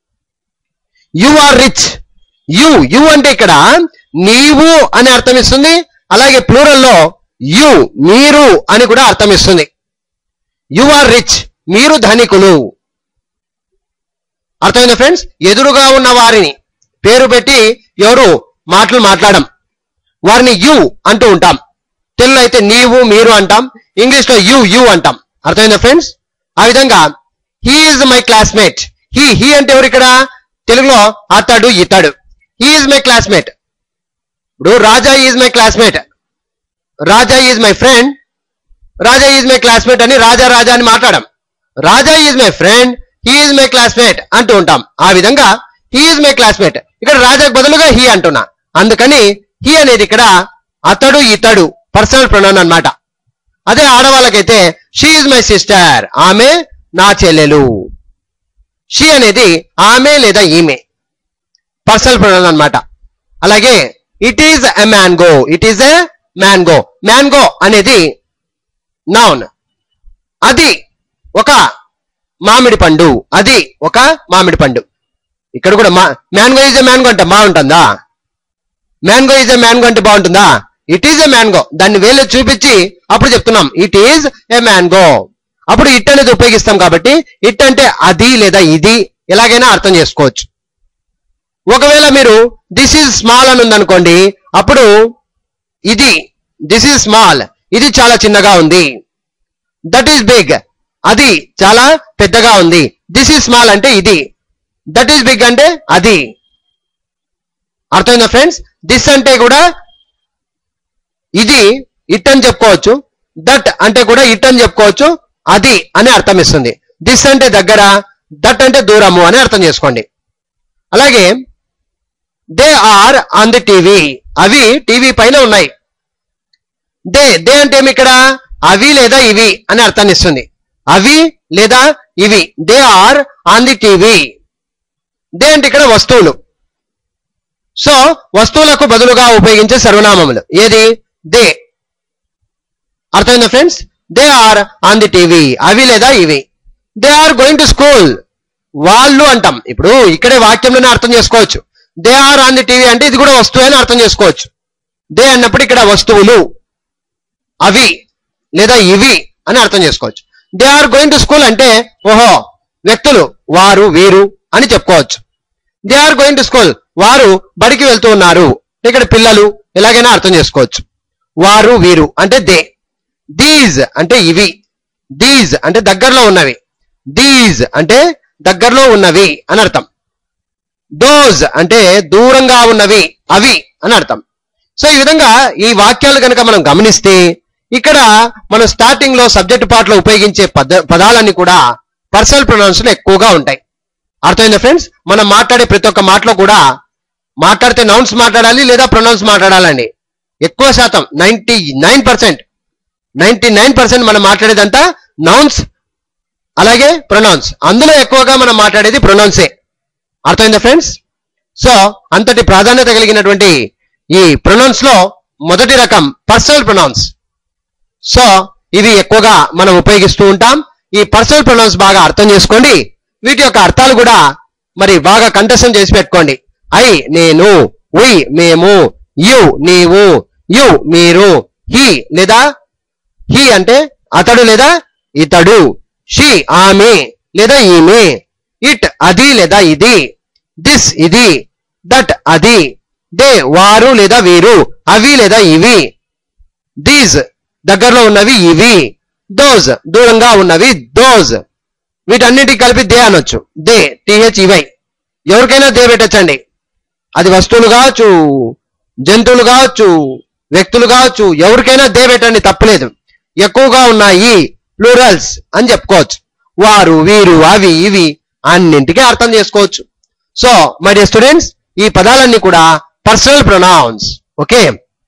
you are rich you you అంటే ఇక్కడ నీవు అని అర్థం ఇస్తుంది అలాగే plural లో యు మీరు అని కూడా అర్థం ఇస్తుంది యు ఆర్ రిచ్ మీరు ధనికులు అర్థమైందా ఫ్రెండ్స్ ఎదురుగా ఉన్న వారిని పేరు పెట్టి ఎవరు మాటలు మాట్లాడడం వారిని యు అంటూ ఉంటాం తెలుగులో అయితే నీవు మీరు అంటాం ఇంగ్లీష్ లో యు యు అంటాం అర్థమైందా ఫ్రెండ్స్ ఆ విధంగా he is my classmate he he అంటే ఎవరు ఇక్కడ తెలుగులో అతడు ఇతడు హీ ఈజ్ మై క్లాస్మేట్ ఇప్పుడు Raja is my classmate Raja is my friend Raja is my classmate అని రాజా రాజా అని మాట్లాడడం Raja is my friend he is my classmate అంటూ ఉంటాం ఆ విధంగా హీ ఈజ్ మై క్లాస్మేట్ ఇక్కడ రాజాకు బదులుగా హీ అంటున్నా అందుకని హీ అనేది ఇక్కడ అతడు ఇతడు పర్సనల్ ప్రొనౌన్ అన్నమాట అదే ఆడవాళ్ళకైతే షీ ఈజ్ మై సిస్టర్ ఆమె నా చెల్లెలు షీ అనేది ఆమె లేదా ఈమె పర్సనల్ ప్రొనౌన్ అన్నమాట అలాగే it is a mango it is a mango mango అనేది నౌన్ అది ఒక మామిడి పండు అది ఒక మామిడి పండు ఇక్కడ కూడా మా మ్యాంగో ఈజ్ ఎ మ్యాంగో అంటే బాగుంటుందా మ్యాంగో ఈజ్ ఎ మ్యాంగో అంటే బాగుంటుందా ఇట్ ఈజ్ ఎ మ్యాంగో దాన్ని వేలు చూపించి అప్పుడు చెప్తున్నాం ఇట్ ఈజ్ ఎ మ్యాంగో అప్పుడు ఇట్ అనేది ఉపయోగిస్తాం కాబట్టి ఇట్ అంటే అది లేదా ఇది ఎలాగైనా అర్థం చేసుకోవచ్చు ఒకవేళ మీరు దిస్ ఈజ్ స్మాల్ అని ఉందనుకోండి అప్పుడు ఇది దిస్ ఈజ్ స్మాల్ ఇది చాలా చిన్నగా ఉంది దట్ ఈస్ బిగ్ అది చాలా పెద్దగా ఉంది దిస్ ఈజ్ స్మాల్ అంటే ఇది దట్ ఈస్ బిగ్ అంటే అది అర్థమైందా ఫ్రెండ్స్ దిస్ అంటే కూడా ఇది ఇట్ అని చెప్పుకోవచ్చు దట్ అంటే కూడా ఇట్ అని చెప్పుకోవచ్చు అది అని అర్థం ఇస్తుంది దిస్ అంటే దగ్గర దట్ అంటే దూరము అని అర్థం చేసుకోండి అలాగే they are on the TV అవి టీవీ పైన ఉన్నాయి దే దే అంటే ఏమి ఇక్కడ అవి లేదా ఇవి అని అర్థాన్ని ఇస్తుంది అవి లేదా ఇవి they are on the TV they అంటే ఇక్కడ వస్తువులు సో వస్తువులకు బదులుగా ఉపయోగించే సర్వనామములు ఏది దే అర్థమైందా friends they are on the TV అవి లేదా ఇవి they are going to school వాళ్ళు అంటాం ఇప్పుడు ఇక్కడే వాక్యంలోనే అర్థం చేసుకోవచ్చు they are on the TV అంటే ఇది కూడా వస్తువు అని అర్థం చేసుకోవచ్చు దే అన్నప్పుడు ఇక్కడ వస్తువులు అవి లేదా ఇవి అని అర్థం చేసుకోవచ్చు they are going to school అంటే ఓహో వ్యక్తులు వారు వీరు అని చెప్పుకోవచ్చు they are going to school వారు బడికి వెళ్తూ ఉన్నారు ఇక్కడ పిల్లలు ఎలాగైనా అర్థం చేసుకోవచ్చు వారు వీరు అంటే దే దీస్ అంటే ఇవి దీస్ అంటే దగ్గరలో ఉన్నవి దీస్ అంటే దగ్గరలో ఉన్నవి అని అర్థం దోజ్ అంటే దూరంగా ఉన్నవి అవి అని అర్థం సో ఈ విధంగా ఈ వాక్యాలు కనుక మనం గమనిస్తే ఇక్కడ మనం స్టార్టింగ్ లో సబ్జెక్ట్ పార్ట్ లో ఉపయోగించే పద పదాలన్నీ కూడా పర్సనల్ ప్రొనౌన్స్ లో ఎక్కువగా ఉంటాయి అర్థమైందా ఫ్రెండ్స్ మనం మాట్లాడే ప్రతి ఒక్క మాటలో కూడా మాట్లాడితే నౌన్స్ మాట్లాడాలి లేదా ప్రొనౌన్స్ మాట్లాడాలండి ఎక్కువ శాతం ninety nine percent ninety nine percent మనం మాట్లాడేదంతా నౌన్స్ అలాగే ప్రొనౌన్స్ అందులో ఎక్కువగా మనం మాట్లాడేది ప్రొనౌన్సే అర్థమైందా ఫ్రెండ్స్ సో అంతటి ప్రాధాన్యత కలిగినటువంటి ఈ ప్రొనౌన్స్ లో మొదటి రకం పర్సనల్ ప్రొనౌన్స్ సో ఇవి ఎక్కువగా మనం ఉపయోగిస్తూ ఉంటాం ఈ పర్సనల్ ప్రొనౌన్స్ బాగా అర్థం చేసుకోండి వీటి యొక్క అర్థాలు కూడా మరి బాగా కంఠస్థం చేసి పెట్టుకోండి ఐ నేను వి మేము యు నీవు యు మీరు హీ లేదా హీ అంటే అతడు లేదా ఇతడు షీ ఆమె లేదా ఈమె ఇట్ అది లేదా ఇది దిస్ ఇది దట్ అది దే వారు లేదా వీరు అవి లేదా ఇవి దీస్ దగ్గరలో ఉన్నవి ఇవి దోజ్ దూరంగా ఉన్నవి దోజ్ వీటన్నిటికి కలిపి దే అనొచ్చు దే టిహెచ్ ఇవై ఎవరికైనా దే పెట్టచ్చండి అది వస్తువులు కావచ్చు జంతువులు కావచ్చు వ్యక్తులు కావచ్చు ఎవరికైనా దే పెట్టండి తప్పలేదు ఎక్కువగా ఉన్నాయి ప్లూరల్స్ అని చెప్పుకోవచ్చు వారు వీరు అవి ఇవి అన్నింటికీ అర్థం చేసుకోవచ్చు సో మై డియర్ స్టూడెంట్స్ ఈ పదాలన్నీ కూడా personal pronouns okay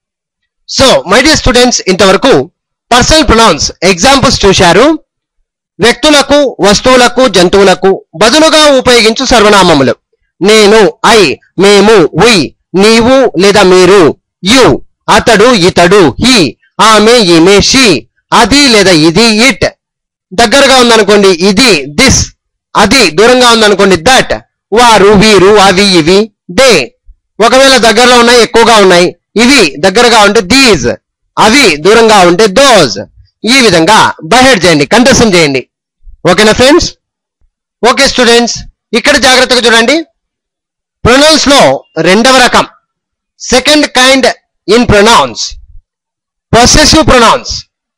so my dear students ఇంతవరకు పర్సనల్ ప్రొనౌన్స్ ఎగ్జాంపుల్స్ చూశారు వ్యక్తులకు వస్తువులకు జంతువులకు బదులుగా ఉపయోగించు సర్వనామములు నేను ఐ మేము వి నీవు లేదా మీరు యు అతడు ఇతడు హి ఆమె ఈమె షీ అది లేదా ఇది ఇట్ దగ్గరగా ఉందనుకోండి ఇది దిస్ అది దూరంగా ఉందనుకోండి దట్ వారు వీరు అవి ఇవి దే ఒకవేళ దగ్గరలో ఉన్నాయి ఎక్కువగా ఉన్నాయి ఇవి దగ్గరగా ఉంటే దీస్ అవి దూరంగా ఉంటే దోస్ ఈ విధంగా బైహెడ్ చేయండి కంఠస్థం చేయండి ఓకేనా ఫ్రెండ్స్ ఓకే స్టూడెంట్స్ ఇక్కడ జాగ్రత్తగా చూడండి ప్రొనౌన్స్ లో రెండవ రకం second kind in pronouns possessive pronouns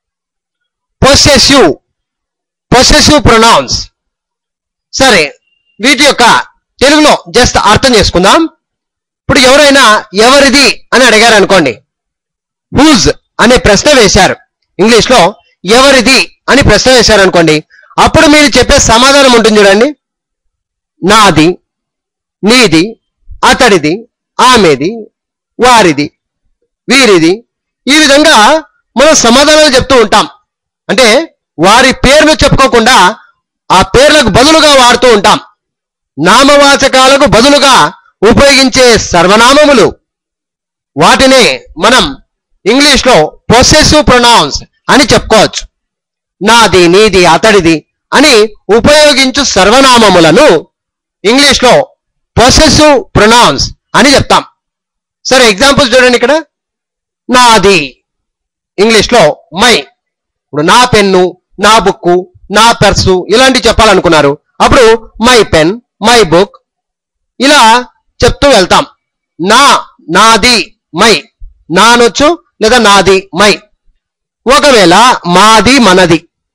possessive possessive pronouns సరే వీటి యొక్క తెలుగులో జస్ట్ అర్థం చేసుకుందాం ఇప్పుడు ఎవరైనా ఎవరిది అని అడిగారు అనుకోండి హూజ్ అనే ప్రశ్న వేశారు ఇంగ్లీష్ లో ఎవరిది అని ప్రశ్న వేశారు అనుకోండి అప్పుడు మీరు చెప్పే సమాధానం ఉంటుంది చూడండి నాది నీది అతడిది ఆమెది వారిది వీరిది ఈ విధంగా మనం సమాధానాలు చెప్తూ ఉంటాం అంటే వారి పేర్లు చెప్పుకోకుండా ఆ పేర్లకు బదులుగా వాడుతూ ఉంటాం నామవాచకాలకు బదులుగా ఉపయోగించే సర్వనామములు వాటినే మనం ఇంగ్లీష్ లో పొసెసివ్ ప్రొనౌన్స్ అని చెప్పుకోవచ్చు నాది నీది అతడిది అని ఉపయోగించు సర్వనామములను ఇంగ్లీష్ లో పొసెసివ్ ప్రొనౌన్స్ అని చెప్తాం సరే ఎగ్జాంపుల్స్ చూడండి ఇక్కడ నాది ఇంగ్లీష్ లో మై ఇప్పుడు నా పెన్ను నా బుక్కు నా పర్సు ఇలాంటివి చెప్పాలనుకున్నారు అప్పుడు మై పెన్ మై బుక్ ఇలా చెప్తూ వెళ్తాం నా నాది మై నానొచ్చు లేదా నాది మై ఒకవేళ మాది మనది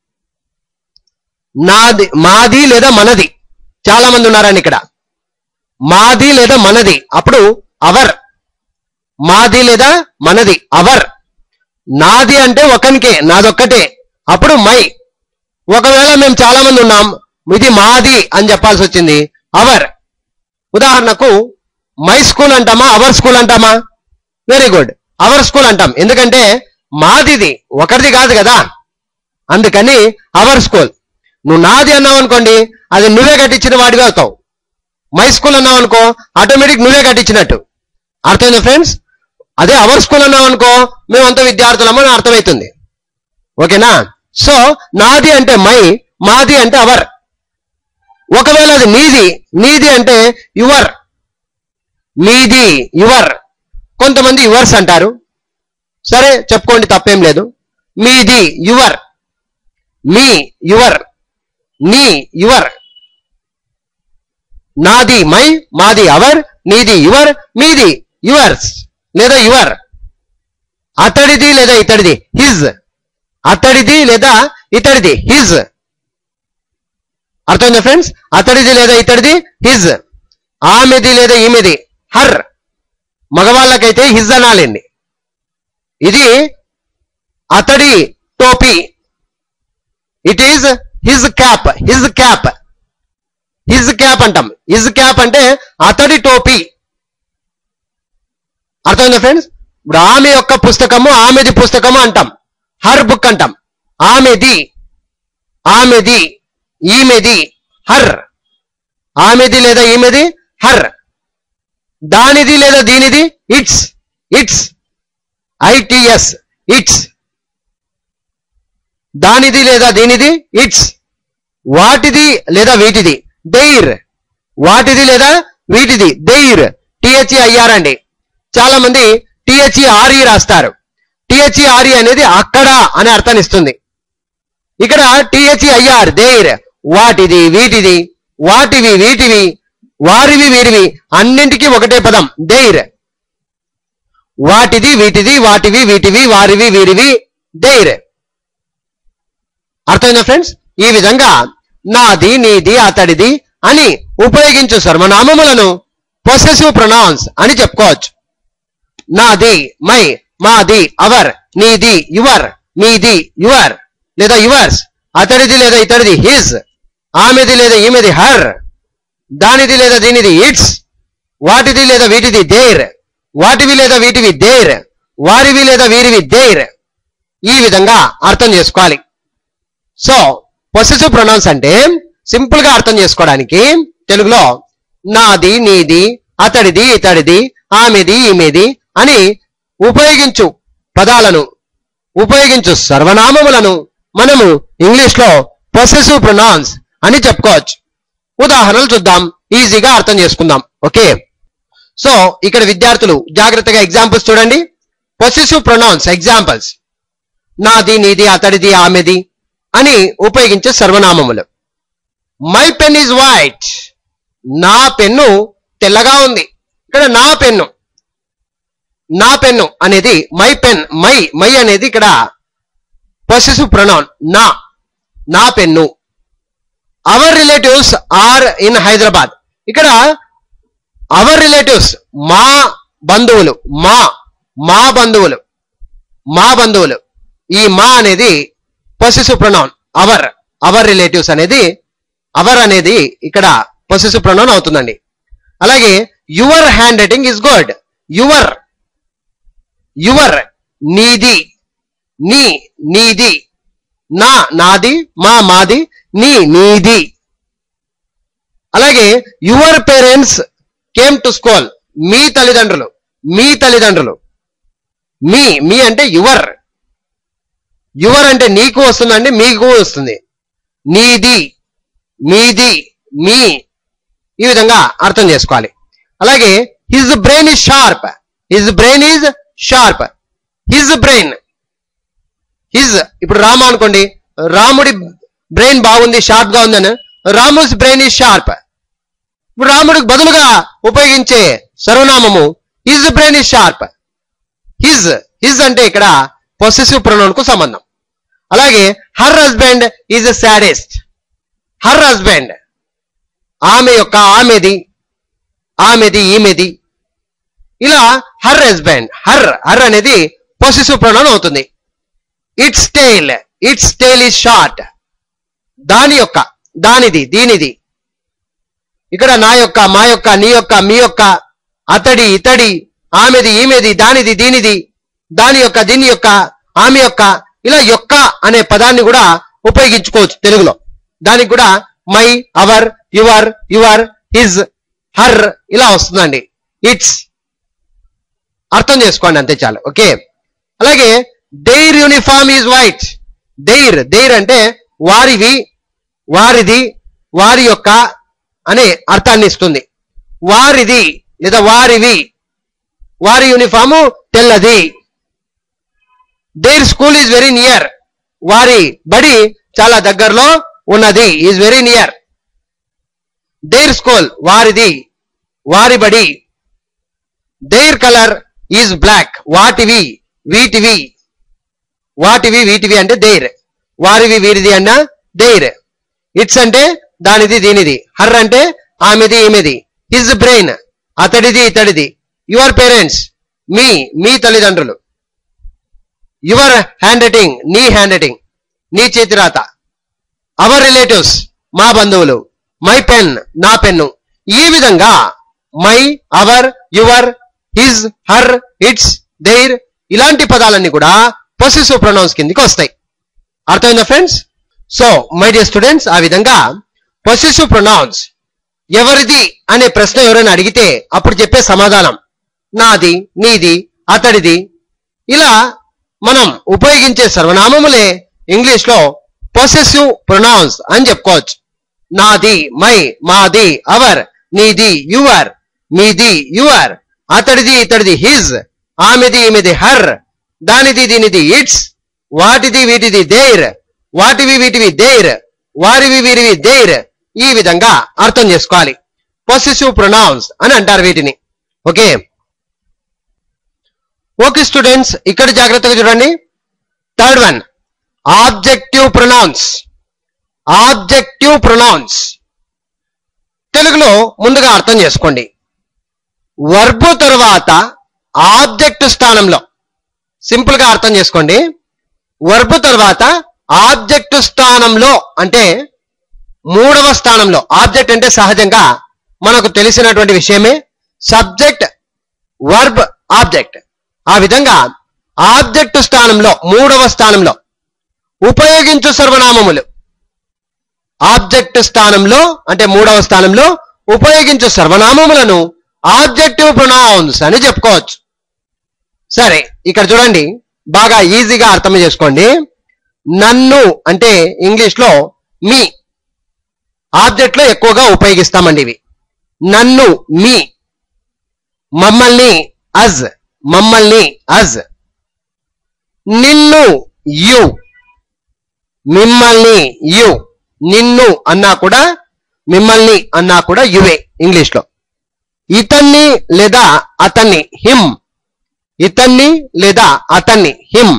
నాది మాది లేదా మనది చాలా మంది ఉన్నారండి ఇక్కడ మాది లేదా మనది అప్పుడు అవర్ మాది లేదా మనది అవర్ నాది అంటే ఒకనికే నాదొక్కటే అప్పుడు మై ఒకవేళ మేము చాలా మంది ఉన్నాం ఇది మాది అని చెప్పాల్సి వచ్చింది అవర్ ఉదాహరణకు మై స్కూల్ అంటామా అవర్ స్కూల్ అంటామా వెరీ గుడ్ అవర్ స్కూల్ అంటాం ఎందుకంటే మాదిది ఒకరిది కాదు కదా అందుకని అవర్ స్కూల్ నువ్వు నాది అన్నావు అనుకోండి అది నువ్వే కట్టించిన వాడివి అవుతావు మై స్కూల్ అన్నావు అనుకో ఆటోమేటిక్ నువ్వే కట్టించినట్టు అర్థమైందా ఫ్రెండ్స్ అదే అవర్ స్కూల్ అన్నావు అనుకో మేమంతా విద్యార్థులమో అని అర్థమవుతుంది ఓకేనా సో నాది అంటే మై మాది అంటే అవర్ ఒకవేళ అది నీది నీది అంటే యువర్ మీది యువర్ కొంతమంది యువర్స్ అంటారు సరే చెప్పుకోండి తప్పేం లేదు మీది యువర్ మీ యువర్ నీ యువర్ నాది మై మాది అవర్ నీది యువర్ మీది యువర్స్ లేదా యువర్ అతడిది లేదా ఇతడిది హిజ్ అతడిది లేదా ఇతడిది హిజ్ అర్థమైందా ఫ్రెండ్స్ అతడిది లేదా ఇతడిది హిజ్ ఆమెది లేదా ఈమెది హర్ మగవాళ్ళకైతే హిజ్ అనాలండి ఇది అతడి టోపీ it is his cap his cap his cap అంటాం హిజ్ క్యాప్ అంటే అతడి టోపీ అర్థమైందా ఫ్రెండ్స్ ఇప్పుడు ఆమె యొక్క పుస్తకము ఆమెది పుస్తకము అంటాం హర్ బుక్ అంటాం ఆమెది ఆమెది ఈమెది హర్ ఆమెది లేదా ఈమెది హర్ దానిది లేదా దీనిది ఇట్స్ ఇట్స్ ఐటిఎస్ ఇట్స్ దానిది లేదా దీనిది ఇట్స్ వాటిది లేదా వీటిది దెయిర్ వాటిది లేదా వీటిది దెయిర్ టిహెచ్ఈ ఐఆర్ అండి చాలా మంది టిహెచ్ఈ ఆర్ఈ రాస్తారు టిహెచ్ఈ ఆర్ఈ అనేది అక్కడ అనే అర్థాన్ని ఇస్తుంది ఇక్కడ టిహెచ్ఈ ఐఆర్ దేర్ వాటిది వీటిది వాటివి వీటివి వారివి వీరివి అన్నింటికి ఒకటే పదం దేర్ వాటిది వీటిది వాటివి వీటివి వారివి వీరివి దేర్ అర్థమైందా ఫ్రెండ్స్ ఈ విధంగా నాది నీది అతడిది అని ఉపయోగించు సర్వనామములను పొసెసివ్ ప్రొనౌన్స్ అని చెప్పుకోవచ్చు నాది మై మాది అవర్ నీది యువర్ మీది యువర్ లేదా యువర్స్ అతడిది లేదా ఇతడిది హిజ్ ఆమెది లేదా ఈమెది హర్ దానిది లేదా దీనిది ఇట్స్ వాటిది లేదా వీటిది దేర్ వాటివి లేదా వీటివి దేర్ వారివి లేదా వీరివి దేర్ ఈ విధంగా అర్థం చేసుకోవాలి సో పొసెసివ్ ప్రొనౌన్స్ అంటే సింపుల్ గా అర్థం చేసుకోవడానికి తెలుగులో నాది నీది అతడిది ఇతడిది ఆమెది ఈమెది అని ఉపయోగించు పదాలను ఉపయోగించు సర్వనామములను మనము ఇంగ్లీష్ లో పొసెసివ్ ప్రొనౌన్స్ అని చెప్పుకోవచ్చు ఉదాహరణలు చూద్దాం ఈజీగా అర్థం చేసుకుందాం ఓకే సో ఇక్కడ విద్యార్థులు జాగ్రత్తగా ఎగ్జాంపుల్స్ చూడండి పొసెసివ్ ప్రొనౌన్స్ ఎగ్జాంపుల్స్ నాది నీది అతడిది ఆమెది అని ఉపయోగించే సర్వనామములు మై పెన్ ఈజ్ వైట్ నా పెన్ను తెల్లగా ఉంది ఇక్కడ నా పెన్ను నా పెన్ను అనేది మై పెన్ మై మై అనేది ఇక్కడ పొసెసివ్ ప్రొనౌన్ నా నా pen our relatives are in Hyderabad ఇక్కడ అవర్ రిలేటివ్స్ మా బంధువులు మా మా బంధువులు మా బంధువులు ఈ మా అనేది possessive pronoun our our relatives అనేది అవర్ అనేది ఇక్కడ పొసెసివ్ ప్రొనౌన్ అవుతుందండి అలాగే your handwriting is good your your నీది నీ నీది నా నాది మా మాది నీ నీది అలాగే your parents came to school మీ తల్లిదండ్రులు మీ తల్లిదండ్రులు మీ మీ అంటే యువర్ యువర్ అంటే నీకు వస్తుందండి మీకు వస్తుంది నీది మీది మీ ఈ విధంగా అర్థం చేసుకోవాలి అలాగే his brain is sharp his brain is sharp his brain his ఇప్పుడు రామ అనుకోండి రాముడి బ్రెయిన్ బాగుంది షార్ప్ గా ఉందని రాముస్ బ్రెయిన్ ఈజ్ షార్ప్ ఇప్పుడు రాముడికి బదులుగా ఉపయోగించే సర్వనామము his brain is sharp his his అంటే ఇక్కడ పొసెసివ్ ప్రొనౌన్ కు సంబంధం అలాగే her husband is a saddest her husband ఆమె యొక్క ఆమెది ఆమెది ఈమెది ఇలా హర్ హస్బెండ్ హర్ హర్ అనేది పొసెసివ్ ప్రొనౌన్ అవుతుంది its tail its tail is short దాని యొక్క దానిది దీనిది ఇక్కడ నా యొక్క మా యొక్క నీ యొక్క మీ యొక్క అతడి ఇతడి ఆమెది ఈమెది దానిది దీనిది దాని యొక్క దీని యొక్క ఆమె యొక్క ఇలా యొక్క అనే పదాన్ని కూడా ఉపయోగించుకోవచ్చు తెలుగులో దానికి కూడా my our your your his her ఇలా వస్తుందండి ఇట్స్ అర్థం చేసుకోండి అంతే చాలు ఓకే అలాగే their uniform is white their their అంటే వారివి వారిది వారి యొక్క అనే అర్థాన్ని ఇస్తుంది వారిది లేదా వారివి వారి యూనిఫాము తెల్లది their school is very near వారి బడి చాలా దగ్గరలో ఉన్నది is very near their school వారిది వారి బడి దేర్ కలర్ ఈజ్ బ్లాక్ వాటివి వీటివి వాటివి వీటివి అంటే దేర్ వారివి వీరిది అన్న దేర్ ఇట్స్ అంటే దానిది దీనిది హర్ అంటే ఆమెది ఈమెది హిజ్ బ్రెయిన్ అతడిది ఇతడిది యువర్ పేరెంట్స్ మీ మీ తల్లిదండ్రులు యువర్ హ్యాండ్ రైటింగ్ నీ హ్యాండ్ రైటింగ్ నీ చేతిరాత అవర్ రిలేటివ్స్ మా బంధువులు మై పెన్ నా పెన్ను ఈ విధంగా my our your his her its their ఇలాంటి పదాలన్నీ కూడా పొసిసివ్ ప్రొనౌన్స్ కిందికి వస్తాయి అర్థమైందా friends so my dear students ఆ విధంగా పొసిసివ్ ప్రొనౌన్స్ ఎవరిది అనే ప్రశ్న ఎవరైనా అడిగితే అప్పుడు చెప్పే సమాధానం నాది నీది అతడిది ఇలా మనం ఉపయోగించే సర్వనామములే ఇంగ్లీష్ లో పొసెసివ్ ప్రొనౌన్స్ అని చెప్పుకోవచ్చు నాది మై మాది అవర్ నీది యువర్ మీది యువర్ అతడిది ఇతడిది హిజ్ ఆమెది ఈమెది హర్ దానిది దీనిది ఇట్స్ వాటిది వీటిది దేర్ వాటివి వీటివి దేర్ వారివి వీరివి దేర్ ఈ విధంగా అర్థం చేసుకోవాలి పొసెసివ్ ప్రొనౌన్స్ అని అంటారు వీటిని ఓకే ఓకే స్టూడెంట్స్ ఇక్కడ జాగ్రత్తగా చూడండి third one objective pronouns objective pronouns తెలుగులో ముందుగా అర్థం చేసుకోండి వర్బు తరువాత ఆబ్జెక్ట్ స్థానంలో సింపుల్ గా అర్థం చేసుకోండి వర్బు తర్వాత ఆబ్జెక్ట్ స్థానంలో అంటే మూడవ స్థానంలో ఆబ్జెక్ట్ అంటే సహజంగా మనకు తెలిసినటువంటి విషయమే సబ్జెక్ట్ వర్బ్ ఆబ్జెక్ట్ ఆ విధంగా ఆబ్జెక్ట్ స్థానంలో మూడవ స్థానంలో ఉపయోగించు సర్వనామములు ఆబ్జెక్ట్ స్థానంలో అంటే మూడవ స్థానంలో ఉపయోగించు సర్వనామములను ఆబ్జెక్టివ్ ప్రొనౌన్స్ అని చెప్పుకోవచ్చు సరే ఇక్కడ చూడండి బాగా ఈజీగా అర్థం చేసుకోండి నన్ను అంటే ఇంగ్లీష్ లో మీ ఆబ్జెక్ట్ లో ఎక్కువగా ఉపయోగిస్తామండి ఇవి నన్ను మీ మమ్మల్ని అజ్ మమ్మల్ని అజ్ నిన్ను యు మిమ్మల్ని యు నిన్ను అన్నా కూడా మిమ్మల్ని అన్నా కూడా యువే ఇంగ్లీష్ లో ఇతన్ని లేదా అతన్ని హిమ్ ఇతన్ని లేదా అతన్ని హిమ్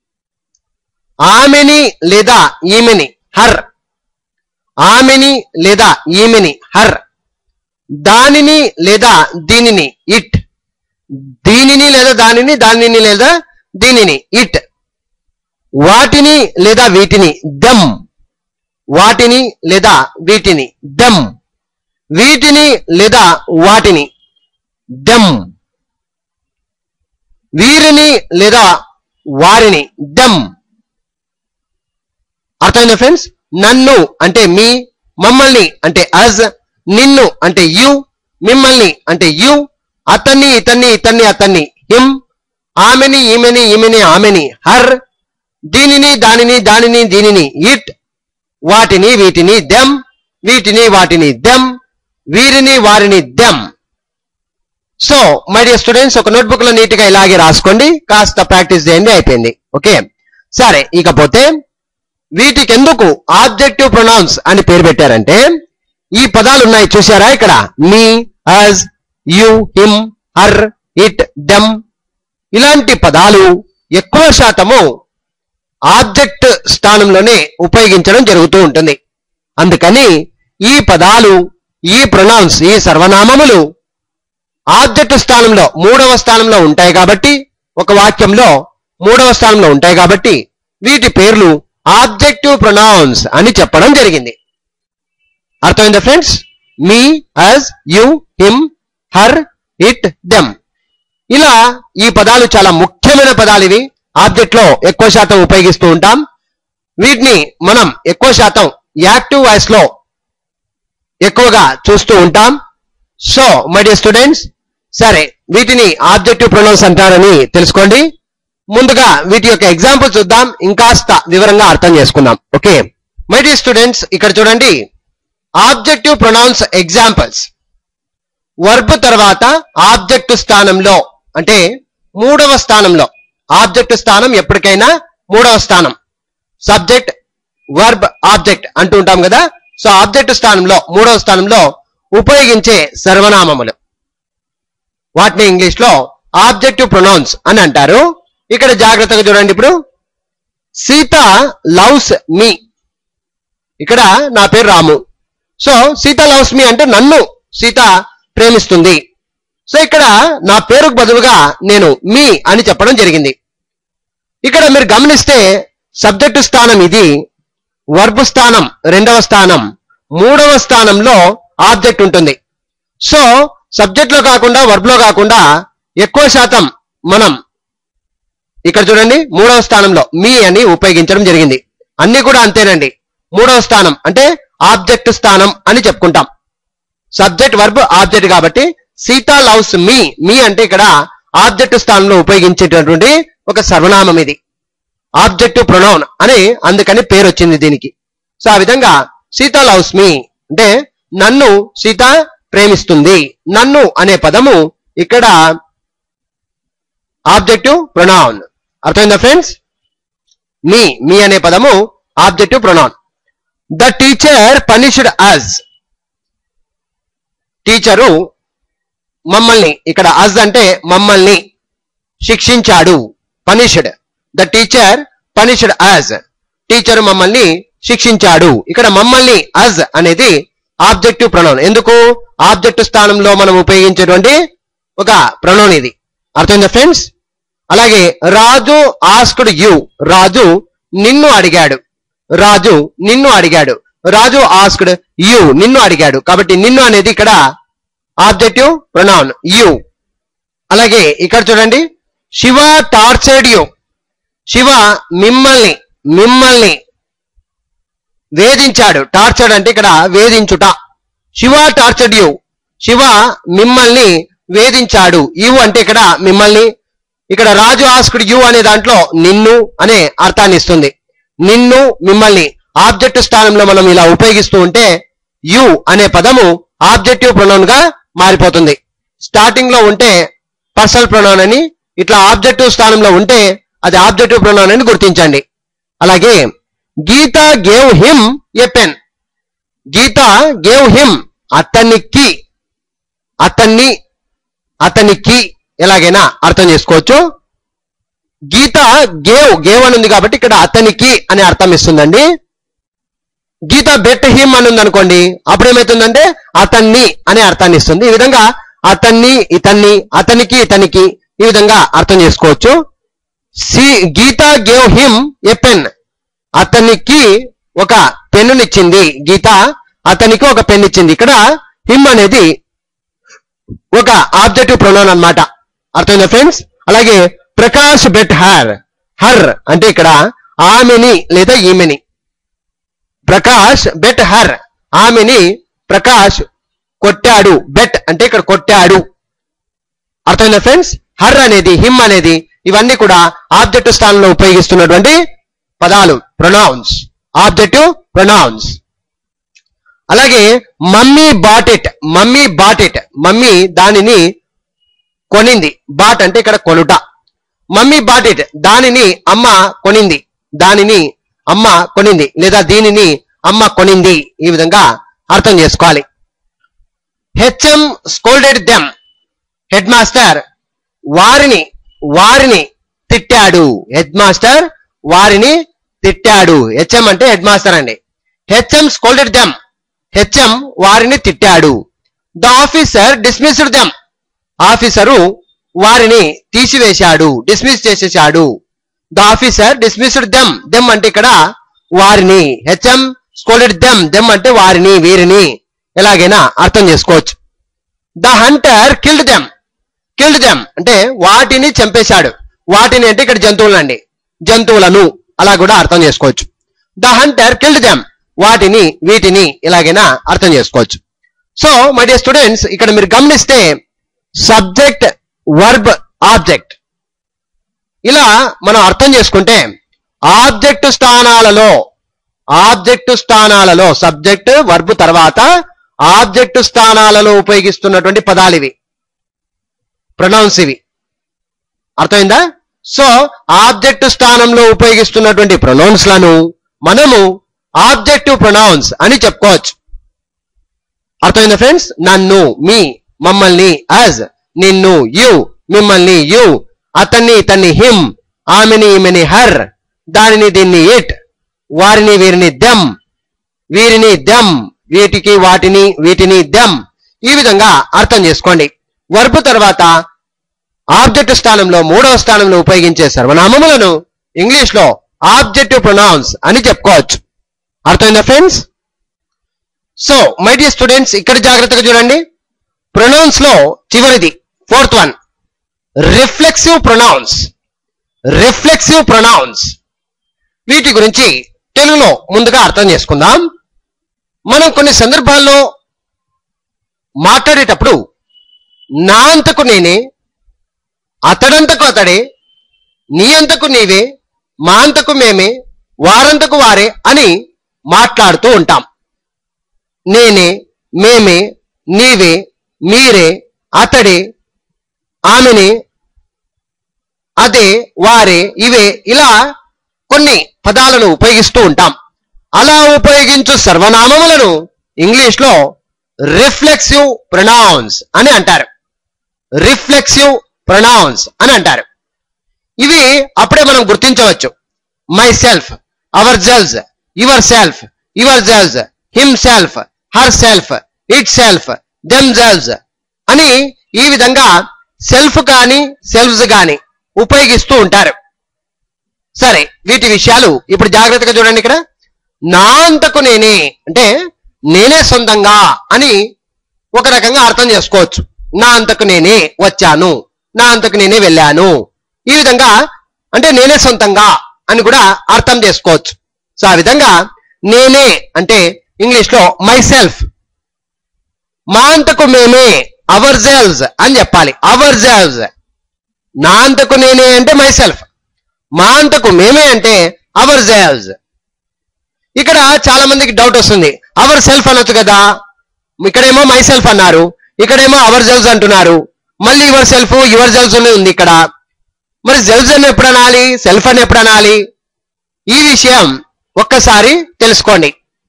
ఆమెని లేదా ఈమెని హర్ ఆమెని లేదా ఈమెని హర్ దానిని లేదా దీనిని ఇట్ దీనిని లేదా దానిని దానిని లేదా దీనిని ఇట్ వాటిని లేదా వీటిని దమ్ వాటిని లేదా వీటిని దమ్ వీటిని లేదా వాటిని దమ్ వీరిని లేదా వారిని దమ్ అర్థమైందా ఫ్రెండ్స్ నన్ను అంటే మీ మమ్మల్ని అంటే అజ్ నిన్ను అంటే యు మిమ్మల్ని అంటే యు అతన్ని ఇతన్ని ఇతన్ని అతన్ని హిమ్ ఆమెని ఈమెని ఈమెని ఆమెని హర్ దీనిని దానిని దానిని దీనిని ఇట్ వాటిని వీటిని దెమ్ వీటిని వాటిని దెమ్ వీరిని వారిని them so my dear students ఒక నోట్బుక్ లో నీట్ గా ఇలాగే రాసుకోండి కాస్త ప్రాక్టీస్ చేయండి అయిపోయింది ఓకే సరే ఇకపోతే వీటికి ఎందుకు ఆబ్జెక్టివ్ ప్రొనౌన్స్ అని పేరు పెట్టారంటే ఈ పదాలు ఉన్నాయి చూసారా ఇక్కడ me us you him her it them ఇలాంటి పదాలు ఎక్కువ శాతము ఆబ్జెక్ట్ స్థానంలోనే ఉపయోగించడం జరుగుతూ ఉంటుంది అందుకని ఈ పదాలు ఈ ప్రొనౌన్స్ ఈ సర్వనామములు ఆబ్జెక్ట్ స్థానంలో మూడవ స్థానంలో ఉంటాయి కాబట్టి ఒక వాక్యంలో మూడవ స్థానంలో ఉంటాయి కాబట్టి వీటి పేర్లు ఆబ్జెక్టివ్ ప్రొనౌన్స్ అని చెప్పడం జరిగింది అర్థమైందా friends me us you him her it them ఇలా ఈ పదాలు చాలా ముఖ్యమైన పదాలు ఇవి ఆబ్జెక్ట్ లో ఎక్కువ శాతం ఉపయోగిస్తూ ఉంటాం వీటిని మనం ఎక్కువ శాతం యాక్టివ్ వాయిస్ లో ఎక్కువగా చూస్తూ ఉంటాం సో మై డియర్ స్టూడెంట్స్ సరే వీటిని ఆబ్జెక్టివ్ ప్రొనౌన్స్ అంటారని తెలుసుకోండి ముందుగా వీటి యొక్క ఎగ్జాంపుల్ చూద్దాం ఇంకాస్త వివరంగా అర్థం చేసుకుందాం ఓకే మై డియర్ స్టూడెంట్స్ ఇక్కడ చూడండి ఆబ్జెక్టివ్ ప్రొనౌన్స్ ఎగ్జాంపుల్స్ వర్బ్ తర్వాత ఆబ్జెక్ట్ స్థానంలో అంటే మూడవ స్థానంలో ఆబ్జెక్ట్ స్థానం ఎప్పటికైనా మూడవ స్థానం సబ్జెక్ట్ వర్బ్ ఆబ్జెక్ట్ అంటూ ఉంటాం కదా సో ఆబ్జెక్ట్ స్థానంలో మూడవ స్థానంలో ఉపయోగించే సర్వనామములు వాటిని ఇంగ్లీష్ లో ఆబ్జెక్టివ్ ప్రొనౌన్స్ అని అంటారు ఇక్కడ జాగ్రత్తగా చూడండి ఇప్పుడు సీత లవ్స్ మీ ఇక్కడ నా పేరు Ramu so Sita loves me అంటే నన్ను సీత ప్రేమిస్తుంది సో ఇక్కడ నా పేరుకు బదులుగా నేను మీ అని చెప్పడం జరిగింది ఇక్కడ మీరు గమనిస్తే సబ్జెక్టు స్థానం ఇది వర్బ్ స్థానం రెండవ స్థానం మూడవ స్థానంలో ఆబ్జెక్ట్ ఉంటుంది సో సబ్జెక్ట్ లో కాకుండా వర్బ్ లో కాకుండా ఎక్కువ శాతం మనం ఇక్కడ చూడండి మూడవ స్థానంలో మీ అని ఉపయోగించడం జరిగింది అన్ని కూడా అంతేనండి మూడవ స్థానం అంటే ఆబ్జెక్ట్ స్థానం అని చెప్పుకుంటాం సబ్జెక్ట్ వర్బ్ ఆబ్జెక్ట్ కాబట్టి సీత లవ్స్ మీ మీ అంటే ఇక్కడ ఆబ్జెక్ట్ స్థానంలో ఉపయోగించేటటువంటి ఒక సర్వనామం ఇది ఆబ్జెక్టివ్ ప్రొనౌన్ అని అందుకని పేరు వచ్చింది దీనికి సో ఆ విధంగా సీత లవ్స్ మీ అంటే నన్ను సీత ప్రేమిస్తుంది నన్ను అనే పదము ఇక్కడ ఆబ్జెక్టివ్ ప్రొనౌన్ అర్థమైందా ఫ్రెండ్స్ మీ మీ అనే పదము objective pronoun the teacher punished us teacher మమ్మల్ని ఇక్కడ అజ్ అంటే మమ్మల్ని శిక్షించాడు punished the teacher punished us teacher మమ్మల్ని శిక్షించాడు ఇక్కడ మమ్మల్ని అజ్ అనేది ఆబ్జెక్టివ్ ప్రొనౌన్ ఎందుకు ఆబ్జెక్ట్ స్థానంలో మనం ఉపయోగించేటువంటి ఒక ప్రొనౌన్ ఇది అర్థమైందా ఫ్రెండ్స్ అలాగే రాజు ఆస్కుడ్ యు రాజు నిన్ను అడిగాడు రాజు నిన్ను అడిగాడు రాజు ఆస్కుడ్ యు నిన్ను అడిగాడు కాబట్టి నిన్ను అనేది ఇక్కడ ఆబ్జెక్టివ్ ప్రొనౌన్ యు అలాగే ఇక్కడ చూడండి శివ టార్చర్డ్ యు శివ మిమ్మల్ని మిమ్మల్ని వేధించాడు టార్చర్డ్ అంటే ఇక్కడ వేధించుట శివ టార్చర్డ్ యు శివ మిమ్మల్ని వేధించాడు యు అంటే ఇక్కడ మిమ్మల్ని ఇక్కడ రాజు ఆస్కుడు యు అనే దాంట్లో నిన్ను అనే అర్థాన్ని ఇస్తుంది నిన్ను మిమ్మల్ని ఆబ్జెక్ట్ స్థానంలో మనం ఇలా ఉపయోగిస్తూ ఉంటే యు అనే పదము ఆబ్జెక్టివ్ ప్రొనౌన్ గా మారిపోతుంది స్టార్టింగ్ లో ఉంటే పర్సనల్ ప్రొనౌన్ అని ఇట్లా ఆబ్జెక్టివ్ స్థానంలో ఉంటే అది ఆబ్జెక్టివ్ ప్రొనౌన్ అని గుర్తించండి అలాగే Geeta gave him a pen Geeta gave him అతనికి అతన్ని అతనికి ఎలాగైనా అర్థం చేసుకోవచ్చు గీత గేవ్ గేవ్ అని ఉంది కాబట్టి ఇక్కడ అతనికి అనే అర్థం ఇస్తుందండి గీత బెట్ హిమ్ అని ఉంది అనుకోండి అప్పుడు ఏమవుతుందంటే అతన్ని అనే అర్థాన్ని ఇస్తుంది ఈ విధంగా అతన్ని ఇతన్ని అతనికి ఇతనికి ఈ విధంగా అర్థం చేసుకోవచ్చు see Geeta gave him a pen అతనికి ఒక పెన్నునిచ్చింది గీత అతనికి ఒక పెన్ ఇచ్చింది ఇక్కడ హిమ్ అనేది ఒక ఆబ్జెక్టివ్ ప్రొనౌన్ అన్నమాట అర్థమైందా ఫ్రెండ్స్ అలాగే ప్రకాష్ బెట్ హర్ హర్ అంటే ఇక్కడ ఆమెని లేదా ఈమెని ప్రకాష్ బెట్ హర్ ఆమెని ప్రకాష్ కొట్టాడు బెట్ అంటే ఇక్కడ కొట్టాడు అర్థమైందా ఫ్రెండ్స్ హర్ అనేది హిమ్ అనేది ఇవన్నీ కూడా ఆబ్జెక్ట్ స్థానంలో ఉపయోగిస్తున్నటువంటి పదాలు ప్రొనౌన్స్ ఆబ్జెక్టివ్ ప్రొనౌన్స్ అలాగే mummy bought it mummy bought it mummy దానిని కొనింది బాట్ అంటే ఇక్కడ కొనుట మమ్మీ బాట్ ఇట్ దానిని అమ్మ కొనింది దానిని అమ్మ కొనింది లేదా దీనిని అమ్మ కొనింది ఈ విధంగా అర్థం చేసుకోవాలి HM scolded them head master వారిని వారిని తిట్టాడు హెడ్ మాస్టర్ వారిని తిట్టాడు హెచ్ఎం అంటే హెడ్ మాస్టర్ అండి హెచ్ఎం స్కోల్డెడ్ దెమ్ హెచ్ఎం వారిని తిట్టాడు the officer dismissed them officer వారిని తీసివేశాడు డిస్మిస్ చేసేశాడు the officer dismissed them them అంటే ఇక్కడ వారిని హెచ్ఎం స్కోల్డెడ్ దెమ్ దెమ్ అంటే వారిని వీరిని ఎలాగైనా అర్థం చేసుకోవచ్చు the hunter killed them killed them అంటే వాటిని చంపేశాడు వాటిని అంటే ఇక్కడ జంతువులండి జంతువులను అలా కూడా అర్థం చేసుకోవచ్చు ద హంటర్ కిల్డ్ దెమ్ వాటిని వీటిని ఇలాగైనా అర్థం చేసుకోవచ్చు సో మై డియర్ స్టూడెంట్స్ ఇక్కడ మీరు గమనిస్తే సబ్జెక్ట్ వర్బ్ ఆబ్జెక్ట్ ఇలా మనం అర్థం చేసుకుంటే ఆబ్జెక్ట్ స్థానాలలో ఆబ్జెక్ట్ స్థానాలలో సబ్జెక్ట్ వర్బ్ తర్వాత ఆబ్జెక్ట్ స్థానాలలో ఉపయోగిస్తున్నటువంటి పదాలు ఇవి ప్రొనౌన్స్ ఇవి అర్థమైందా సో ఆబ్జెక్ట్ స్థానంలో ఉపయోగిస్తున్నటువంటి ప్రొనౌన్స్ లను మనము ఆబ్జెక్టివ్ ప్రొనౌన్స్ అని చెప్పుకోవచ్చు అర్థమైందా ఫ్రెండ్స్ నన్ను మీ మమ్మల్ని అజ్ నిన్ను యు మిమ్మల్ని యు అతన్ని ఇతన్ని హిమ్ ఆమెని ఈమెని హర్ దానిని దీన్ని ఇట్ వారిని వీరిని దెమ్ వీరిని దెమ్ వీటికి వాటిని వీటిని దెమ్ ఈ విధంగా అర్థం చేసుకోండి వర్బు తర్వాత ఆబ్జెక్ట్ స్థానంలో మూడవ స్థానంలో ఉపయోగించే సర్వనామములను ఇంగ్లీష్ లో ఆబ్జెక్టివ్ ప్రొనౌన్స్ అని చెప్పుకోవచ్చు అర్థమైందా friends so my dear students ఇక్కడ జాగ్రత్తగా చూడండి ప్రొనౌన్స్ లో చివరిది fourth one reflexive pronouns reflexive pronouns వీటి గురించి తెలుగులో ముందుగా అర్థం చేసుకుందాం మనం కొన్ని సందర్భాల్లో మాట్లాడేటప్పుడు నా అంతకు నేనే అతడంతకు అతడే నీ అంతకు నీవే మా అంతకు మేమే వారంతకు వారే అని మాట్లాడుతూ ఉంటాం నేనే మేమే నీవే మీరే అతడే ఆమెనే అదే వారే ఇవే ఇలా కొన్ని పదాలను ఉపయోగిస్తూ ఉంటాం అలా ఉపయోగించు సర్వనామములను ఇంగ్లీష్ లో రిఫ్లెక్సివ్ ప్రొనౌన్స్ అని అంటారు రిఫ్లెక్సివ్ ప్రొనౌన్స్ అని అంటారు ఇవి అప్పుడే మనం గుర్తించవచ్చు myself ourselves yourself yourselves himself herself itself themselves అని ఈ విధంగా సెల్ఫ్ కానీ సెల్ఫ్స్ కానీ ఉపయోగిస్తూ ఉంటారు సరే వీటి విషయాలు ఇప్పుడు జాగ్రత్తగా చూడండి ఇక్కడ నా అంతకు నేనే అంటే నేనే సొంతంగా అని ఒక రకంగా అర్థం చేసుకోవచ్చు నా అంతకు నేనే వచ్చాను నా అంతకు నేనే వెళ్ళాను ఈ విధంగా అంటే నేనే సొంతంగా అని కూడా అర్థం చేసుకోవచ్చు సో ఆ విధంగా నేనే అంటే ఇంగ్లీష్ లో మై సెల్ఫ్ మా అంతకు మేమే అవర్ జెల్స్ అని చెప్పాలి అవర్ జెల్స్ నా అంతకు నేనే అంటే మై సెల్ఫ్ మా అంతకు మేమే అంటే అవర్ జెల్స్ ఇక్కడ చాలా మందికి డౌట్ వస్తుంది అవర్ సెల్ఫ్ అనొచ్చు కదా ఇక్కడేమో మై సెల్ఫ్ అన్నారు ఇక్కడేమో అవర్ జెల్స్ అంటున్నారు మళ్ళీ యువర్ సెల్ఫ్ యువర్ జెల్స్ ఉంది ఇక్కడ మరి జెల్స్ అని ఎప్పుడు అనాలి సెల్ఫ్ అని ఎప్పుడు అనాలి ఈ విషయం ఒక్కసారి తెలుసుకోండి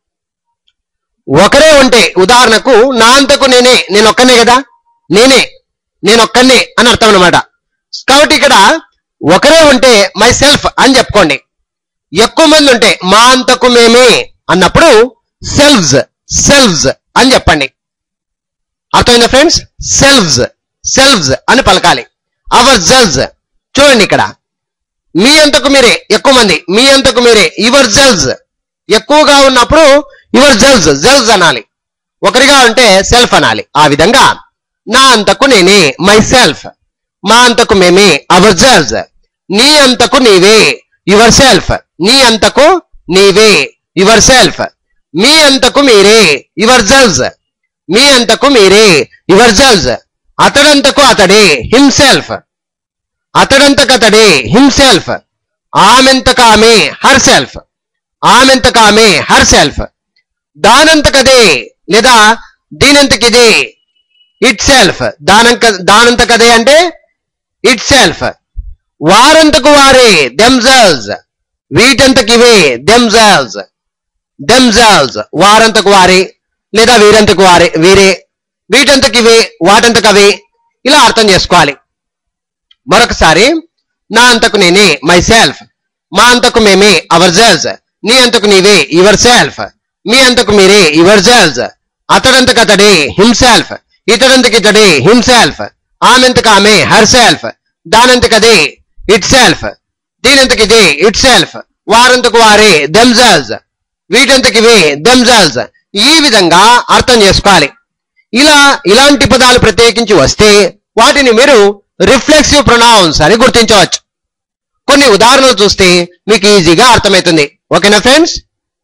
ఒకరే ఉంటే ఉదాహరణకు నా అంతకు నేనే నేను ఒక్కనే కదా నేనే నేను ఒక్కనే అని అర్థం అనమాట కాబట్టి ఇక్కడ ఒకరే ఉంటే మై సెల్ఫ్ అని చెప్పుకోండి ఎక్కువ మంది ఉంటే మా అంతకు మేమే అన్నప్పుడు సెల్వ్స్ సెల్వ్స్ అని చెప్పండి అర్థమైందా ఫ్రెండ్స్ సెల్వ్స్ సెల్వ్స్ అని పలకాలి అవర్ జెల్స్ చూడండి ఇక్కడ మీ అంతకు మీరే ఎక్కువ మంది మీ అంతకు మీరే యువర్ జెల్స్ ఎక్కువగా ఉన్నప్పుడు యువర్ జెల్స్ జెల్స్ అనాలి ఒకరిగా ఉంటే సెల్ఫ్ అనాలి ఆ విధంగా నా అంతకు నేనే మై సెల్ఫ్ మా అంతకు మేమే అవర్ జెల్స్ నీ అంతకు నీవే యువర్ సెల్ఫ్ నీ అంతకు నీవే యువర్ సెల్ఫ్ మీ అంతకు మీరే యువర్ జెల్స్ మీ అంతకు మీరే యువర్ జెల్స్ అతడంతకు అతడే హిమ్సెల్ఫ్ అతడంతకతడే హిమ్సెల్ఫ్ ఆమెంతకామె హర్ సెల్ఫ్ ఆమెంతకామె హర్ సెల్ఫ్ దానంతకదే లేదా దీనంతకిదే ఇట్ సెల్ఫ్ దానంక దానంతకదే అంటే ఇట్ సెల్ఫ్ వారంతకు వారే దెమ్జల్స్ వీటంతకివే దెమ్జల్స్ దెమ్జల్స్ వారంతకు వారే లేదా వీరంతకు వారే వీరే వీటంతకివే వాటంతకవే ఇలా అర్థం చేసుకోవాలి మరొకసారి నా అంతకు నేనే మై సెల్ఫ్ మా అంతకు మేమే అవర్ జెల్స్ నీ అంతకు నీవే యువర్ సెల్ఫ్ మీ అంతకు మీరే యువర్ జెల్స్ అతడంతకు అతడే హిమ్సెల్ఫ్ ఇతడంతకి ఇతడే హిమ్సెల్ఫ్ ఆమెంతకు ఆమె హర్ సెల్ఫ్ దానంతకదే ఇట్ సెల్ఫ్ దీనంతకిదే ఇట్ సెల్ఫ్ వారంతకు వారే దెమ్జల్స్ వీటంతకివే దెమ్జల్స్ ఈ విధంగా అర్థం చేసుకోవాలి ఇలా ఇలాంటి పదాలు ప్రత్యేకించి వస్తే వాటిని మీరు రిఫ్లెక్సివ్ ప్రొనౌన్స్ అని గుర్తించవచ్చు కొన్ని ఉదాహరణలు చూస్తే మీకు ఈజీగా అర్థమవుతుంది ఓకేనా ఫ్రెండ్స్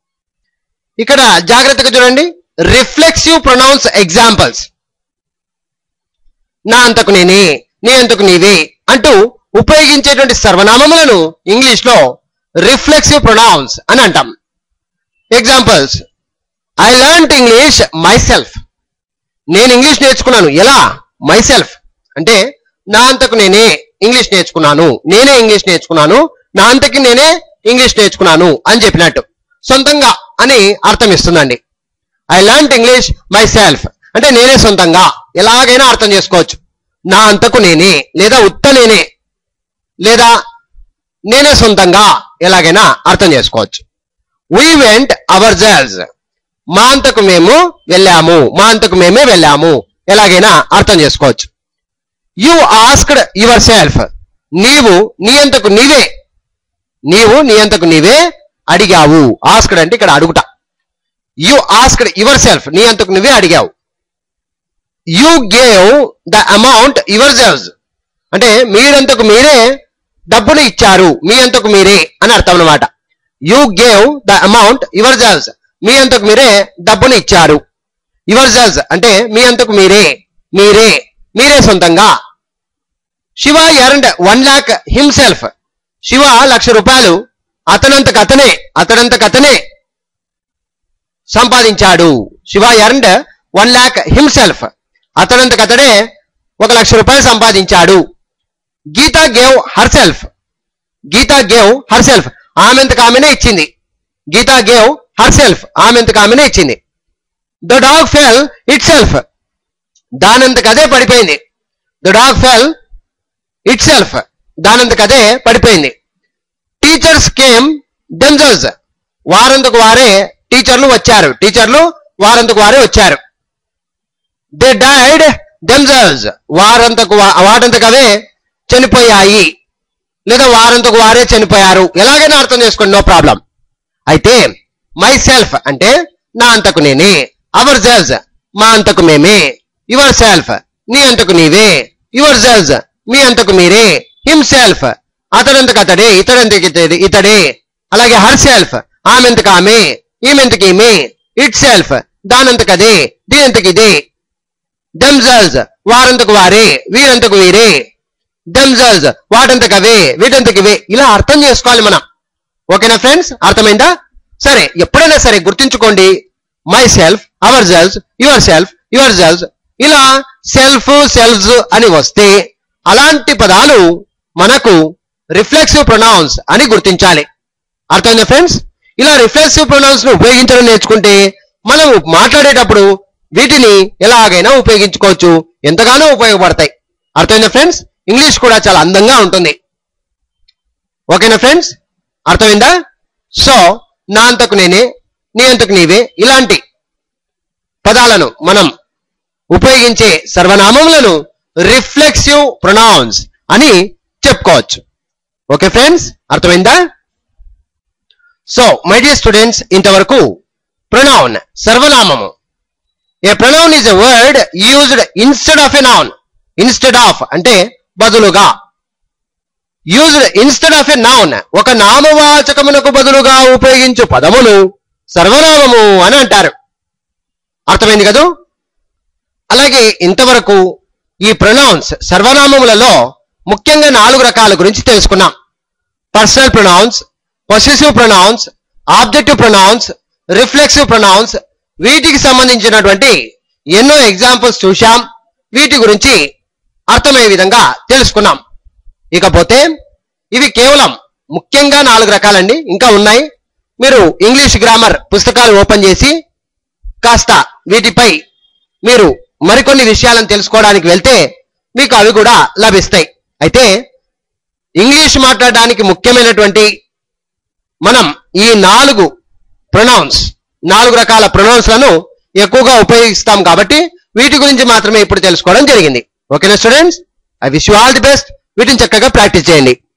ఇక్కడ జాగ్రత్తగా చూడండి రిఫ్లెక్సివ్ ప్రొనౌన్స్ ఎగ్జాంపుల్స్ నా అంతకు నేనే నీ అంతకు నీవే అంటూ ఉపయోగించేటువంటి సర్వనామములను ఇంగ్లీష్ లో రిఫ్లెక్సివ్ ప్రొనౌన్స్ అని అంటాం examples I learn English myself నేను ఇంగ్లీష్ నేర్చుకున్నాను ఎలా మై సెల్ఫ్ అంటే నా అంతకు నేనే ఇంగ్లీష్ నేర్చుకున్నాను నేనే ఇంగ్లీష్ నేర్చుకున్నాను నా అంతకి నేనే ఇంగ్లీష్ నేర్చుకున్నాను అని చెప్పినట్టు సొంతంగా అని అర్థం ఇస్తుందండి I learn English myself అంటే నేనే సొంతంగా ఎలాగైనా అర్థం చేసుకోవచ్చు నా అంతకు నేనే లేదా ఉత్త నేనే లేదా నేనే సొంతంగా ఎలాగైనా అర్థం చేసుకోవచ్చు వీ వెంట్ అవర్ జెల్స్ మా అంతకు మేము వెళ్ళాము మా అంతకు మేమే వెళ్ళాము ఎలాగైనా అర్థం చేసుకోవచ్చు యు ఆస్క్డ్ యువర్ సెల్ఫ్ నీవు నీ అంతకు నీవే నీవు నీ అంతకు నీవే అడిగావు ఆస్క్డ్ అంటే ఇక్కడ అడుగుట యు ఆస్క్డ్ యువర్ సెల్ఫ్ నీ అంతకు నువ్వే అడిగావు you gave the amount yourselves అంటే మీరంతకు మీరే డబ్బును ఇచ్చారు మీ అంతకు మీరే అని అర్థం అన్నమాట you gave the amount yourselves మీ అంతకు మీరే డబ్బును ఇచ్చారు యువర్ సెల్స్ అంటే మీ అంతకు మీరే మీరే మీరే సొంతంగా Shiva earned one lakh himself Shiva లక్ష రూపాయలు అతనంతకు అతనే అతనంతకు అతనే సంపాదించాడు Shiva earned one lakh himself అతనంతకు అతడే ఒక లక్ష రూపాయలు సంపాదించాడు Geeta gave herself Geeta gave herself ఆమెంతకు ఆమెనే ఇచ్చింది గీత గేవ్ హర్ సెల్ఫ్ ఆమెంతకు ఆమెనే ఇచ్చింది the dog fell itself దానంతకు అదే పడిపోయింది the dog fell itself దానంతకు అదే పడిపోయింది టీచర్స్ కేమ్ దెమ్సెల్స్ వారంతకు వారే టీచర్లు వచ్చారు టీచర్లు వారంతకు వారే వచ్చారు దే డైడ్ దెమ్సెల్స్ వారంతకు వా- వాటంతకు అవే చనిపోయాయి లేదా వారంతకు వారే చనిపోయారు ఎలాగైనా అర్థం చేసుకోండి నో ప్రాబ్లం అయితే మై సెల్ఫ్ అంటే నా అంతకు నేనే అవర్ సెల్స్ మా అంతకు మేమే యువర్ సెల్ఫ్ నీ అంతకు నీవే యువర్ సెల్స్ మీ అంతకు మీరే హిమ్ సెల్ఫ్ అతడంతకు అతడే ఇతడంతకు ఇతడే ఇతడే అలాగే హర్ సెల్ఫ్ ఆమెంతకు ఆమె ఈమెంతకు ఈమె ఇట్ సెల్ఫ్ దానంతకు అదే దీనంతకు ఇదే దెమ్సెల్స్ వారంతకు వారే వీరంతకు వీరే దెమ్సెల్స్ వాటంతకు అవే వీటంతకు ఇవే ఇలా అర్థం చేసుకోవాలి మనం ఓకేనా ఫ్రెండ్స్ అర్థమైందా సరే ఎప్పుడైనా సరే గుర్తుంచుకోండి myself ourself yourself yourself ఇలా సెల్ఫ్ సెల్ఫ్స్ అని వస్తే అలాంటి పదాలు మనకు రిఫ్లెక్సివ్ ప్రొనౌన్స్ అని గుర్తించాలి అర్థమైందా ఫ్రెండ్స్ ఇలా రిఫ్లెక్సివ్ ప్రొనౌన్స్ ను ఉపయోగించడం నేర్చుకుంటే మనం మాట్లాడేటప్పుడు వీటిని ఎలాగైనా ఉపయోగించుకోవచ్చు ఎంతగానో ఉపయోగపడతాయి అర్థమైందా ఫ్రెండ్స్ ఇంగ్లీష్ కూడా చాలా అందంగా ఉంటుంది ఓకేనా ఫ్రెండ్స్ అర్థమైందా సో నా అంతకు నేనే నీ అంతకు నీవే ఇలాంటి పదాలను మనం ఉపయోగించే సర్వనామములను రిఫ్లెక్సివ్ ప్రొనౌన్స్ అని చెప్పుకోవచ్చు ఓకే ఫ్రెండ్స్ అర్థమైందా సో మై డియర్ స్టూడెంట్స్ ఇంతవరకు ప్రొనౌన్ సర్వనామము a pronoun is a word used instead of a noun instead of అంటే బదులుగా used instead of a noun ఒక నామవాచకమునకు బదులుగా ఉపయోగించు పదమును సర్వనామము అని అంటారు అర్థమైంది కదూ అలాగే ఇంతవరకు ఈ ప్రొనౌన్స్ సర్వనామములలో ముఖ్యంగా నాలుగు రకాల గురించి తెలుసుకున్నాం personal pronouns possessive pronouns objective pronouns reflexive pronouns వీటికి సంబంధించినటువంటి ఎన్నో ఎగ్జాంపుల్స్ చూశాం వీటి గురించి అర్థమయ్యే విధంగా తెలుసుకున్నాం ఇకపోతే ఇవి కేవలం ముఖ్యంగా నాలుగు రకాలండి ఇంకా ఉన్నాయి మీరు ఇంగ్లీష్ గ్రామర్ పుస్తకాలు ఓపెన్ చేసి కాస్త వీటిపై మీరు మరికొన్ని విషయాలను తెలుసుకోవడానికి వెళ్తే మీకు అవి కూడా లభిస్తాయి అయితే ఇంగ్లీష్ మాట్లాడడానికి ముఖ్యమైనటువంటి మనం ఈ నాలుగు ప్రొనౌన్స్ నాలుగు రకాల ప్రొనౌన్స్ లను ఎక్కువగా ఉపయోగిస్తాం కాబట్టి వీటి గురించి మాత్రమే ఇప్పుడు తెలుసుకోవడం జరిగింది ఓకేనా students I wish you all the best వీటిని చక్కగా ప్రాక్టీస్ చేయండి